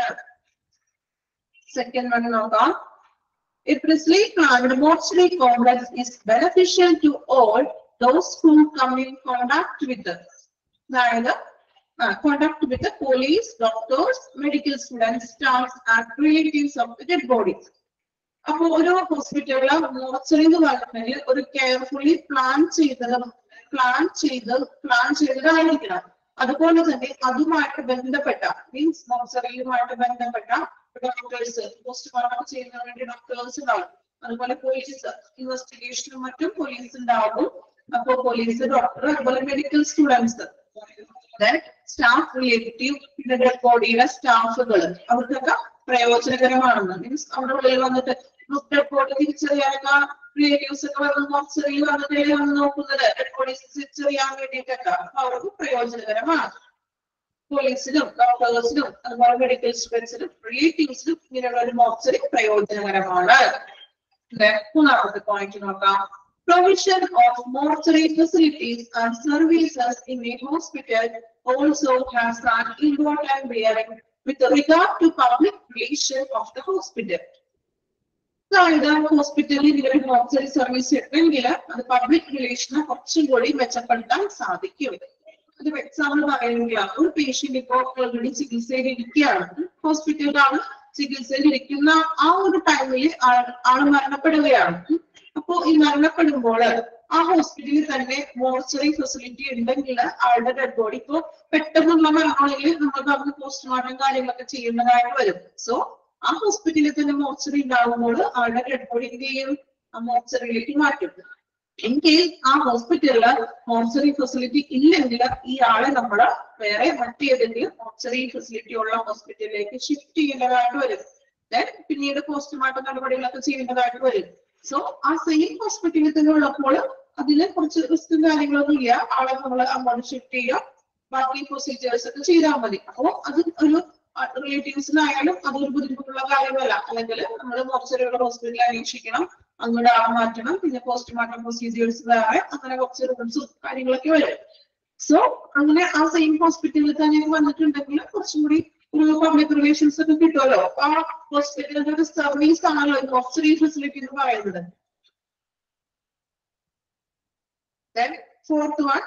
സെക്കൻഡ് വൺ നോക്കാം A precisely planned mortuary complex is beneficial to all those who come in contact with it. അതായത് contact with police doctors medical students staff and relatives of the dead bodies അപ്പൊ ഒരു ഹോസ്പിറ്റലില് mortuary എന്ന് പറഞ്ഞിട്ടുണ്ടെങ്കിൽ ഒരു carefully plan ചെയ്തത് plan ചെയ്ത് plan ചെയ്തതായിരിക്കണം അതുപോലെ തന്നെ അതുമായിട്ട് ബന്ധപ്പെട്ട മീൻസ് മോർച്ചറിയുമായിട്ട് ബന്ധപ്പെട്ട ഡോക്ടേഴ്സ് പോസ്റ്റ്മോർട്ടം ചെയ്യുന്നതിന് വേണ്ടി ഡോക്ടേഴ്സ് ഉണ്ടാവും അതുപോലെ പോലീസ് ഇൻവെസ്റ്റിഗേഷനും മറ്റും പോലീസ് ഉണ്ടാവും അപ്പോ പോലീസ് ഡോക്ടർ അതുപോലെ മെഡിക്കൽ സ്റ്റുഡൻസ് സ്റ്റാഫ് റിലേറ്റീവ് പിന്നെ ഡെഡ് ബോഡിയുടെ സ്റ്റാഫുകൾ അവർക്കൊക്കെ പ്രയോജനകരമാണെന്ന് മീൻസ് അവിടെ ഉള്ളിൽ വന്നിട്ട് ഡെഡ് ബോഡി തിരിച്ചറിയാനൊക്കെ റിലേറ്റീവ്സ് ഒക്കെ വന്ന് മോർച്ചറി വന്നിട്ട് വന്ന് നോക്കുന്നത് ഡെഡ് ബോഡീസ് തിരിച്ചറിയാൻ വേണ്ടിയിട്ടൊക്കെ അപ്പൊ അവർക്ക് പ്രയോജനകരമാണ് പോലീസിനും ഡോക്ടേഴ്സിനും അതുപോലെ മെഡിക്കൽ സ്റ്റുഡൻസിനും റിലേറ്റീവ്സിനും ഇങ്ങനെയുള്ള ഒരു മോർച്ചറി പ്രയോജനകരമാണ് Then, മൂന്നാമത്തെ പോയിന്റ് നോക്കാം Provision of mortuary facilities and services in a hospital also has an important bearing with regard to public relation of the hospital. അതായത് ഹോസ്പിറ്റലിൽ ഒരു മോർച്ചറി സർവീസ് ഉണ്ടെങ്കിൽ അത് പബ്ലിക് റിലേഷനെ കുറച്ചും കൂടി മെച്ചപ്പെടുത്താൻ സാധിക്കും ഒരു എക്സാമ്പിൾ പറയുമെങ്കിൽ ഒരു പേഷ്യന്റ് ഇപ്പോ ഓൾറെഡി ചികിത്സയിൽ ഇരിക്കുകയാണ് ഹോസ്പിറ്റലിലാണ് ചികിത്സയിൽ ഇരിക്കുന്ന ആ ഒരു ടൈമിൽ ആള് മരണപ്പെടുകയാണ് അപ്പോ ഈ മരണപ്പെടുമ്പോൾ ആ ഹോസ്പിറ്റലിൽ തന്നെ മോർച്ചറി ഫെസിലിറ്റി ഉണ്ടെങ്കിൽ ആളുടെ ഡെഡ് ബോഡി ഇപ്പോ പെട്ടെന്നുള്ള മരണമാണെങ്കിൽ നമുക്ക് അവർക്ക് പോസ്റ്റ്മോർട്ടം കാര്യങ്ങളൊക്കെ ചെയ്യേണ്ടതായിട്ട് വരും സോ ആ ഹോസ്പിറ്റലിൽ തന്നെ മോർച്ചറി ഉണ്ടാകുമ്പോൾ ആളുടെ ഡെഡ് ബോഡി എന്ത് ചെയ്യും ആ മോർച്ചറിയിലേക്ക് മാറ്റും എങ്കിൽ ആ ഹോസ്പിറ്റലില് മോർച്ചറി ഫെസിലിറ്റി ഇല്ലെങ്കിൽ ഈ ആളെ നമ്മൾ വേറെ മറ്റേതെങ്കിലും മോർച്ചറി ഫെസിലിറ്റി ഉള്ള ഹോസ്പിറ്റലിലേക്ക് ഷിഫ്റ്റ് ചെയ്യേണ്ടതായിട്ട് വരും Then പിന്നീട് പോസ്റ്റ്മോർട്ടം നടപടികളൊക്കെ ചെയ്യേണ്ടതായിട്ട് വരും സോ ആ സെയിം ഹോസ്പിറ്റലിൽ തന്നെ ഉള്ളപ്പോൾ അതില് കുറച്ച് റിസ്ക്കും കാര്യങ്ങളൊന്നും ഇല്ല ആളെ നമ്മൾ അങ്ങോട്ട് ഷിഫ്റ്റ് ചെയ്യുക ബാക്കി പ്രൊസീജിയേഴ്സ് ഒക്കെ ചെയ്താൽ മതി അപ്പോ അത് ഒരു റിലേറ്റീവ്സിനായാലും അതൊരു ബുദ്ധിമുട്ടുള്ള കാര്യമല്ല അല്ലെങ്കിൽ നമ്മൾ മോർച്ചറിയുള്ള ഹോസ്പിറ്റലിൽ അന്വേഷിക്കണം അങ്ങോട്ട് ആളെ മാറ്റണം പിന്നെ പോസ്റ്റ്മോർട്ടം പ്രൊസീജിയേഴ്സ് വേറെ അങ്ങനെ കുറച്ച് റൂൾസും കാര്യങ്ങളൊക്കെ വരും സോ അങ്ങനെ ആ സെയിം ഹോസ്പിറ്റലിൽ തന്നെ വന്നിട്ടുണ്ടെങ്കിൽ കുറച്ചും കൂടി ഒരു പബ്ലിക് റിലേഷൻസ് ഒക്കെ കിട്ടുമല്ലോ ആ ഹോസ്പിറ്റലിന്റെ ഒരു സർവീസ് ആണല്ലോ മോർച്ചറി ഫെസിലിറ്റി എന്ന് പറയുന്നത് Then fourth one,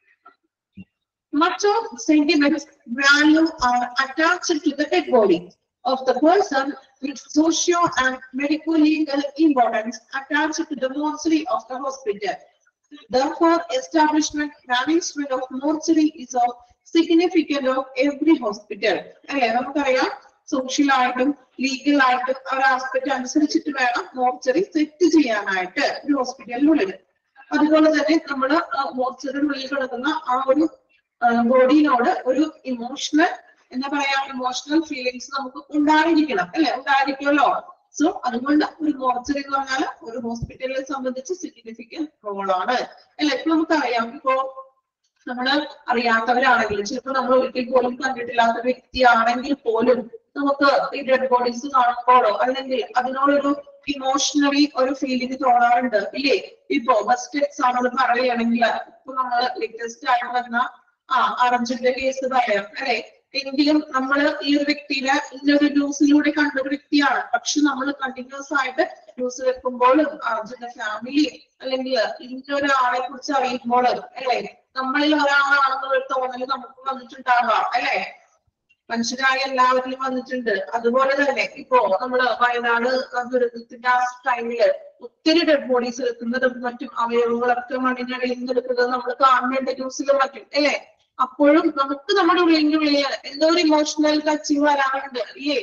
much of sentiment value are attached to the dead body of the person with socio and medical legal importance attached to the mortuary of the hospital. Therefore, establishment management of mortuary is of significant of every hospital. അല്ലെ നമുക്കറിയാം social ആയിട്ടും legal ആയിട്ടും ആ ഒരു aspect അനുസരിച്ചിട്ട് വേണം mortuary set ചെയ്യാനായിട്ട് ഒരു ഹോസ്പിറ്റലിനുള്ളിൽ അതുപോലെ തന്നെ നമ്മുടെ മോർച്ചറിനുള്ളിൽ കിടക്കുന്ന ആ ഒരു ബോഡിയിനോട് ഒരു ഇമോഷണൽ എന്താ പറയാ ഇമോഷണൽ ഫീലിങ്സ് നമുക്ക് ഉണ്ടായിരിക്കണം അല്ലെ ഉണ്ടായിരിക്കുമല്ലോ സോ അതുകൊണ്ട് ഒരു മോർച്ചറി എന്ന് പറഞ്ഞാൽ ഒരു ഹോസ്പിറ്റലിനെ സംബന്ധിച്ച് സിഗ്നിഫിക്കന്റ് റോളാണ് അല്ലെ ഇപ്പൊ നമുക്കറിയാം ഇപ്പോ നമ്മള് അറിയാത്തവരാണെങ്കിലും ചിലപ്പോൾ നമ്മൾ ഒരിക്കൽ പോലും കണ്ടിട്ടില്ലാത്ത വ്യക്തിയാണെങ്കിൽ പോലും നമുക്ക് ഈ ഡെഡ് ബോഡീസ് കാണുമ്പോഴോ അല്ലെങ്കിൽ അതിനോടൊരു ഇമോഷണലി ഒരു ഫീലിംഗ് തോന്നാറുണ്ട് ഇല്ലേ ഇപ്പോ ബെസ്റ്റ് എക്സാമ്പിൾ പറയുകയാണെങ്കിൽ ഇപ്പൊ നമ്മൾ ലേറ്റസ്റ്റ് ആയിട്ട് വന്ന ആ അർജുന്റെ കേസ് പറയാം അല്ലെ എങ്കിലും നമ്മൾ ഈ ഒരു വ്യക്തിനെ ഇന്നൊരു ന്യൂസിലൂടെ കണ്ട ഒരു വ്യക്തിയാണ് പക്ഷെ നമ്മൾ കണ്ടിന്യൂസ് ആയിട്ട് ന്യൂസ് വെക്കുമ്പോഴും അർജുന്റെ ഫാമിലി അല്ലെങ്കിൽ ഇന്നൊരാളെ കുറിച്ച് അറിയുമ്പോൾ അല്ലെ നമ്മളിൽ ഒരാളാണെന്നൊരു തോന്നൽ നമുക്ക് വന്നിട്ടുണ്ടാകാം അല്ലെ മനുഷ്യരായ എല്ലാവരിലും വന്നിട്ടുണ്ട് അതുപോലെ തന്നെ ഇപ്പോ നമ്മള് വയനാട് ദുരന്തത്തിന്റെ ആ ടൈമില് ഒത്തിരി ഡെഡ് ബോഡീസ് എടുക്കുന്നതും മറ്റും അവയവങ്ങളൊക്കെ മണ്ണിനടിയിൽ നിന്ന് എടുക്കുന്നത് നമ്മൾ കാണുന്നുണ്ട് ന്യൂസിലും മറ്റും അല്ലേ അപ്പോഴും നമുക്ക് നമ്മുടെ ഉള്ളിന്റെ ഉള്ളിൽ എന്തോ ഒരു ഇമോഷണൽ ടച്ചിങ് വരാറുണ്ട് അല്ലേ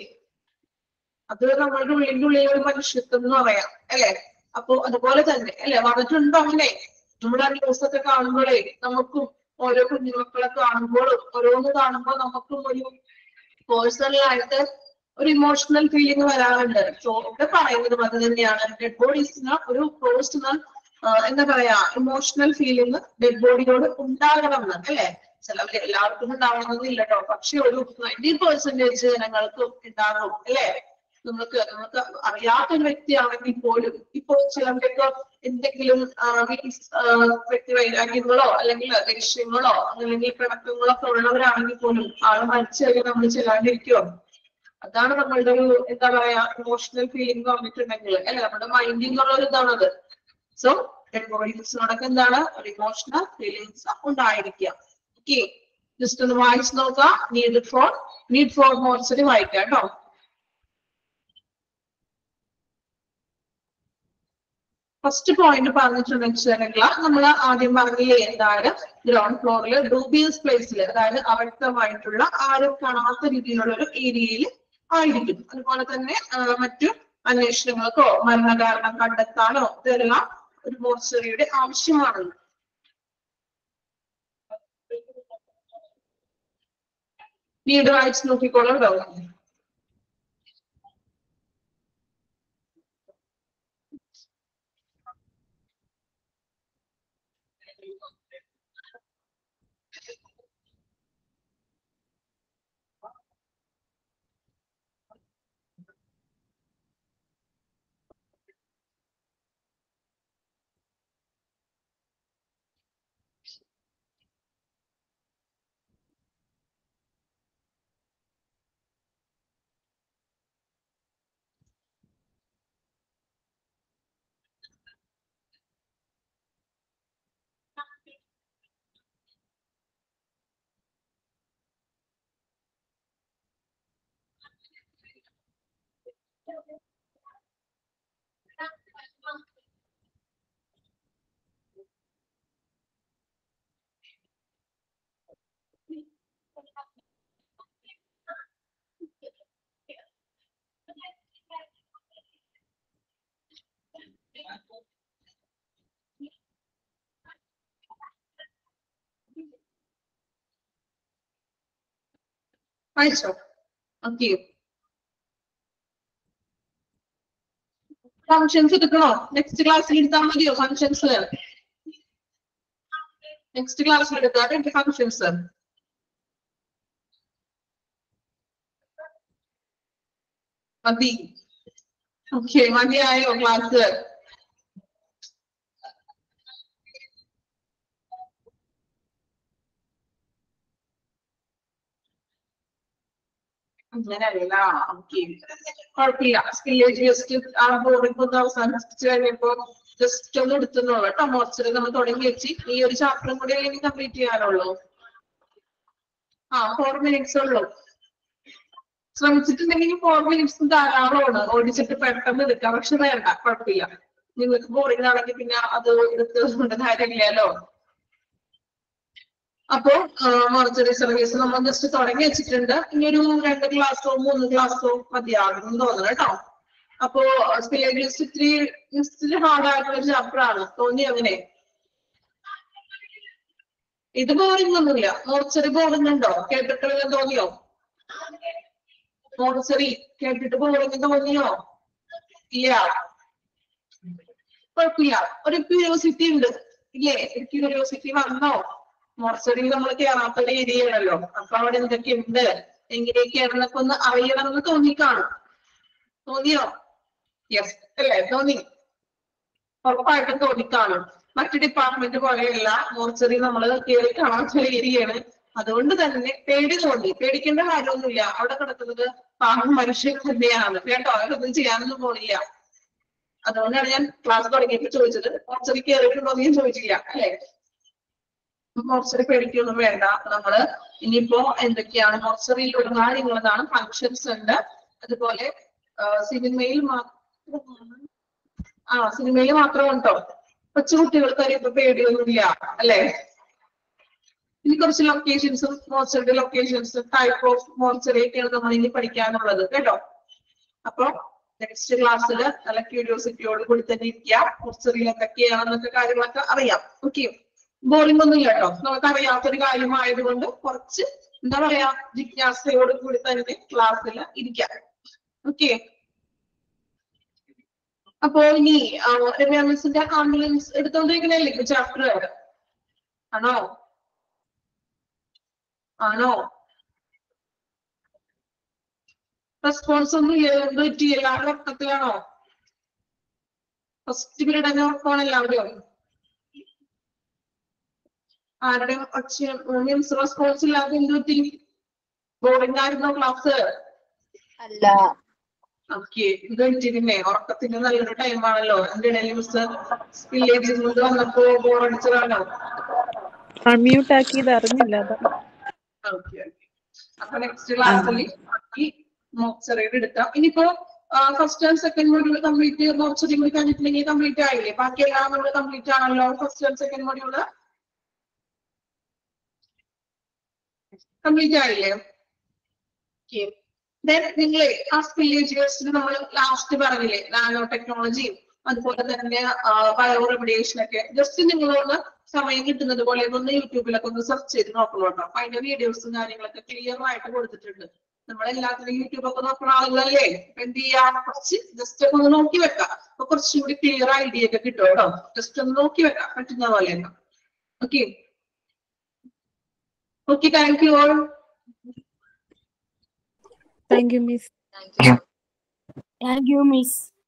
അത് നമ്മുടെ ഉള്ളിന്റെ ഉള്ളിൽ ഒരു മനുഷ്യത്വം എന്ന് പറയാം അല്ലെ അപ്പൊ അതുപോലെ തന്നെ അല്ലെ വന്നിട്ടുണ്ടോ അങ്ങനെ നമ്മുടെ ആ ന്യൂസ് ഒക്കെ കാണുമ്പോഴേ നമുക്കും ഓരോ കുഞ്ഞുമക്കളെ കാണുമ്പോഴും ഓരോന്ന് കാണുമ്പോൾ നമുക്കും ഒരു പേഴ്സണൽ ആയിട്ട് ഒരു ഇമോഷണൽ ഫീലിംഗ് വരാറുണ്ട് സോ ഇവിടെ പറയുന്നത് അത് തന്നെയാണ് ഡെഡ് ബോഡീസിന് ഒരു പേഴ്സണൽ എന്താ പറയാ ഇമോഷണൽ ഫീലിംഗ് ഡെഡ് ബോഡിയോട് ഉണ്ടാകണമെന്ന് അല്ലെ ചിലവര് എല്ലാവർക്കും ഉണ്ടാവണമെന്നില്ല കേട്ടോ പക്ഷെ ഒരു ട്വന്റി പെർസെന്റേജ് ജനങ്ങൾക്ക് ഉണ്ടാകും അല്ലെ നമുക്ക് നമുക്ക് അറിയാത്ത ഒരു വ്യക്തിയാണെങ്കിൽ പോലും ഇപ്പൊ ചിലവരൊക്കെ എന്തെങ്കിലും ആ, വീ- ആ, വ്യക്തി വൈരാഗ്യങ്ങളോ അല്ലെങ്കിൽ ലക്ഷ്യങ്ങളോ അല്ലെങ്കിൽ പിണക്കങ്ങളോ ഒക്കെ ഉള്ളവരാണെങ്കിൽ പോലും ആള് മരിച്ചു കഴിഞ്ഞാൽ നമ്മൾ ചെല്ലാണ്ടിരിക്കുമോ അതാണ് നമ്മളുടെ ഒരു എന്താ പറയാ ഇമോഷണൽ ഫീലിംഗ് പറഞ്ഞിട്ടുണ്ടെങ്കിൽ അല്ലെ നമ്മുടെ മൈൻഡിൽ നിന്നുള്ള ഒരു ഇതാണത് സോ ബോഡീസിനോടൊക്കെ എന്താണ് ഒരു ഇമോഷണൽ ഫീലിങ്സ് ഉണ്ടായിരിക്കുക ഓക്കെ ജസ്റ്റ് ഒന്ന് വായിച്ചു നോക്കാം need for need for mortuary വായിക്കാം കേട്ടോ ഫസ്റ്റ് പോയിന്റ് പറഞ്ഞിട്ടുണ്ടെന്ന് വെച്ചിട്ടുണ്ടെങ്കിൽ നമ്മൾ ആദ്യം പറഞ്ഞില്ലേ എന്താണ് ഗ്രൗണ്ട് ഫ്ലോറിൽ ഡൂബിയസ് പ്ലേസിൽ അതായത് അവ്യക്തമായിട്ടുള്ള ആരും കാണാത്ത രീതിയിലുള്ള ഒരു ഏരിയയിൽ ആയിരിക്കും അതുപോലെ തന്നെ ആ, മറ്റു അന്വേഷണങ്ങൾക്കോ മരണകാരണം കണ്ടെത്താനോ ഇതെല്ലാം ഒരു മോർച്ചറിയുടെ ആവശ്യമാണ് വീട് വായിച്ച് നോക്കിക്കോളാം കേട്ടോ വായിച്ചോ ഓക്കെ ഫങ്ഷൻസ് എടുക്കണോ നെക്സ്റ്റ് ക്ലാസ്സിൽ എടുത്താൽ മതിയോ ഫങ്ഷൻസ് നെക്സ്റ്റ് ക്ലാസ്സിൽ എടുക്കാം ഫങ്ഷൻസ് മതി ഓക്കെ മതിയായോ ക്ലാസ് അങ്ങനെയല്ല ഓക്കെ കുഴപ്പമില്ല സ്കില്ലേജ് ജസ്റ്റ് ആ ബോർഡിംഗ് ഒന്ന് അവസാനിപ്പിച്ച് കഴിയുമ്പോ ജസ്റ്റ് ഒന്ന് എടുത്തുന്നോ കേട്ടോ മോർച്ചറി നമ്മൾ തുടങ്ങി വെച്ച് ഈ ഒരു ചാപ്റ്ററും കൂടി അല്ലെങ്കിൽ കംപ്ലീറ്റ് ചെയ്യാനുള്ളൂ ആ ഫോർ മിനിറ്റ്സ് ഉള്ളൂ ശ്രമിച്ചിട്ടുണ്ടെങ്കിൽ ഫോർ മിനിറ്റ്സ് ധാരാളമാണ് ഓടിച്ചിട്ട് പെട്ടെന്ന് എടുക്കാം പക്ഷെ വേണ്ട കുഴപ്പമില്ല നിങ്ങൾക്ക് ബോറിംഗ് ആണെങ്കിൽ പിന്നെ അത് എടുത്ത് കൊണ്ട് കാര്യമില്ലല്ലോ അപ്പോ മോർച്ചറി സർവീസ് നമ്മൾ ജസ്റ്റ് തുടങ്ങി വെച്ചിട്ടുണ്ട് ഇനി ഒരു രണ്ട് ക്ലാസ്സോ മൂന്ന് ക്ലാസ്സോ മതിയാകും എന്ന് തോന്നുന്നു കേട്ടോ അപ്പോ സ്പേസ് ഇത്തിരി ഇത്തിരി ഹാർഡ് ആയിട്ടുള്ള ഒരു ചാപ്റ്റർ ആണ് തോന്നി അങ്ങനെ ഇത് ബോറിംഗ് ഒന്നുമില്ല മോർച്ചറി ബോറിംഗ് ഉണ്ടോ കേട്ടിട്ടില്ല തോന്നിയോ മോർച്ചറി കേട്ടിട്ട് ബോറിംഗ് തോന്നിയോ ഇല്ല കുഴപ്പമില്ല ഒരു ക്യൂരിയോസിറ്റി ഉണ്ട് ഇല്ലേ ഒരു ക്യൂരിയോസിറ്റി വന്നോ മോർച്ചറിയിൽ നമ്മൾ കേറാത്ത ഒരു ഏരിയ ആണല്ലോ അപ്പൊ അവിടെ എന്തൊക്കെയുണ്ട് എങ്ങനെയൊക്കെയാണെന്നൊക്കെ ഒന്ന് അറിയണമെന്ന് തോന്നിക്കാണും തോന്നിയോ യെസ് അല്ലേ തോന്നി ഉറപ്പായിട്ടും തോന്നിക്കാണും മറ്റു ഡിപ്പാർട്ട്മെന്റ് പോലെയല്ല മോർച്ചറി നമ്മൾ കയറി കാണാത്ത ഒരു ഏരിയയാണ് അതുകൊണ്ട് തന്നെ പേടി തോന്നി പേടിക്കേണ്ട കാര്യമൊന്നുമില്ല അവിടെ കിടക്കുന്നത് പാവം മനുഷ്യൻ തന്നെയാണ് കേട്ടോ അവരൊന്നും ചെയ്യാനൊന്നും പോണില്ല അതുകൊണ്ടാണ് ഞാൻ ക്ലാസ് തുടങ്ങിയപ്പോ ചോദിച്ചത് മോർച്ചറി കയറിയിട്ടുണ്ടോ എന്ന് ഞാൻ ചോദിച്ചില്ല അല്ലെ മോർച്ചറി പേടിക്കൊന്നും വേണ്ട നമ്മള് ഇനിയിപ്പോ എന്തൊക്കെയാണ് മോർച്ചറിയിൽ ഒരു കാര്യങ്ങളതാണ് ഫങ്ഷൻസ് ഉണ്ട് അതുപോലെ സിനിമയിൽ മാത്രമാണ് ആ സിനിമയിൽ മാത്രം ഉണ്ടോ കൊച്ചുകുട്ടികൾക്ക് ഇപ്പൊ പേടിയൊന്നുമില്ല അല്ലെ ഇനി കുറച്ച് ലൊക്കേഷൻസും മോർച്ചറിയുടെ ലൊക്കേഷൻസും ടൈപ്പ് ഓഫ് മോർച്ചറി ഒക്കെയാണ് നമ്മൾ ഇനി പഠിക്കാനുള്ളത് കേട്ടോ അപ്പൊ നെക്സ്റ്റ് ക്ലാസ്സിൽ നല്ല ക്യൂരിയോസിറ്റിയോട് കൂടി തന്നെ ഇരിക്കുക മോർച്ചറിയിൽ എന്തൊക്കെയാണെന്നൊക്കെ കാര്യങ്ങളൊക്കെ അറിയാം ഓക്കെ ബോറിംഗ് ഒന്നും ഇല്ല കേട്ടോ നമുക്ക് അറിയാത്തൊരു കാര്യമായതുകൊണ്ട് കുറച്ച് എന്താ പറയാ ജിജ്ഞാസയോട് കൂടി തന്നെ ക്ലാസ്സിൽ ഇരിക്കാം ഓക്കെ അപ്പോ ഇനി രമ്യ മിസ്സിന്റെ ആംബുലൻസ് എടുത്തോണ്ടിരിക്കണല്ലേ ചാപ്റ്റർ ആണോ ആണോ റെസ്പോൺസ് ഒന്നും ഇല്ല എന്ത് പറ്റി എല്ലാവരുടെ ഉറക്കത്തിലാണോ ഫസ്റ്റ് പീരീഡ് തന്നെ ഉറക്കമാണ് എല്ലാവരും ആരുടെയും പക്ഷേ മീൻസ് റെസ്പോൺസ് ഇല്ലാതെ എന്ത് പറ്റി ബോർഡിംഗ് ആയിരുന്നോ ക്ലാസ് അല്ല ഓക്കെ ഇത് പറ്റിയിരുന്നേ ഉറക്കത്തിന് നല്ലൊരു ടൈം ആണല്ലോ എന്റെ ഇടയിൽ മിസ് വില്ലേജിൽ നിന്ന് വന്നപ്പോ ബോറടിച്ചതാണോ അൺമ്യൂട്ട് ആക്കിയത് അറിഞ്ഞില്ല അതാ ഓക്കെ അപ്പൊ നെക്സ്റ്റ് ക്ലാസ്സിൽ ഈ മോക്സറൈഡ് എടുക്കാം ഇനിയിപ്പോ first and second module complete മോക്സറി കൂടി കഴിഞ്ഞിട്ടുണ്ടെങ്കിൽ കംപ്ലീറ്റ് ആയില്ലേ ബാക്കി എല്ലാം നമ്മൾ കംപ്ലീറ്റ് ആണല്ലോ first and second module complete ആയില്ലേ ഓക്കെ ദെൻ നിങ്ങളെ ആ സ്പില്ലേജ് നമ്മൾ ലാസ്റ്റ് പറഞ്ഞില്ലേ നാനോ ടെക്നോളജിയും അതുപോലെ തന്നെ ബയോ റെമിഡിയേഷൻ ഒക്കെ ജസ്റ്റ് നിങ്ങളോട് സമയം കിട്ടുന്നത് പോലെ ഒന്ന് യൂട്യൂബിലൊക്കെ ഒന്ന് സെർച്ച് ചെയ്ത് നോക്കണം കേട്ടോ അപ്പൊ അതിന്റെ വീഡിയോസും കാര്യങ്ങളൊക്കെ ക്ലിയർ ആയിട്ട് കൊടുത്തിട്ടുണ്ട് നമ്മളെല്ലാത്തിനും യൂട്യൂബ് ഒക്കെ നോക്കുന്ന ആളുകളല്ലേ അപ്പൊ എന്ത് ചെയ്യാം കുറച്ച് ജസ്റ്റ് ഒക്കെ ഒന്ന് നോക്കി വെക്കാം അപ്പൊ കുറച്ചും കൂടി ക്ലിയർ ഐഡിയ ഒക്കെ കിട്ടും കേട്ടോ ജസ്റ്റ് ഒന്ന് നോക്കി വെക്കാം പറ്റുന്ന പോലെ okay okay thank you all thank you miss thank you thank you miss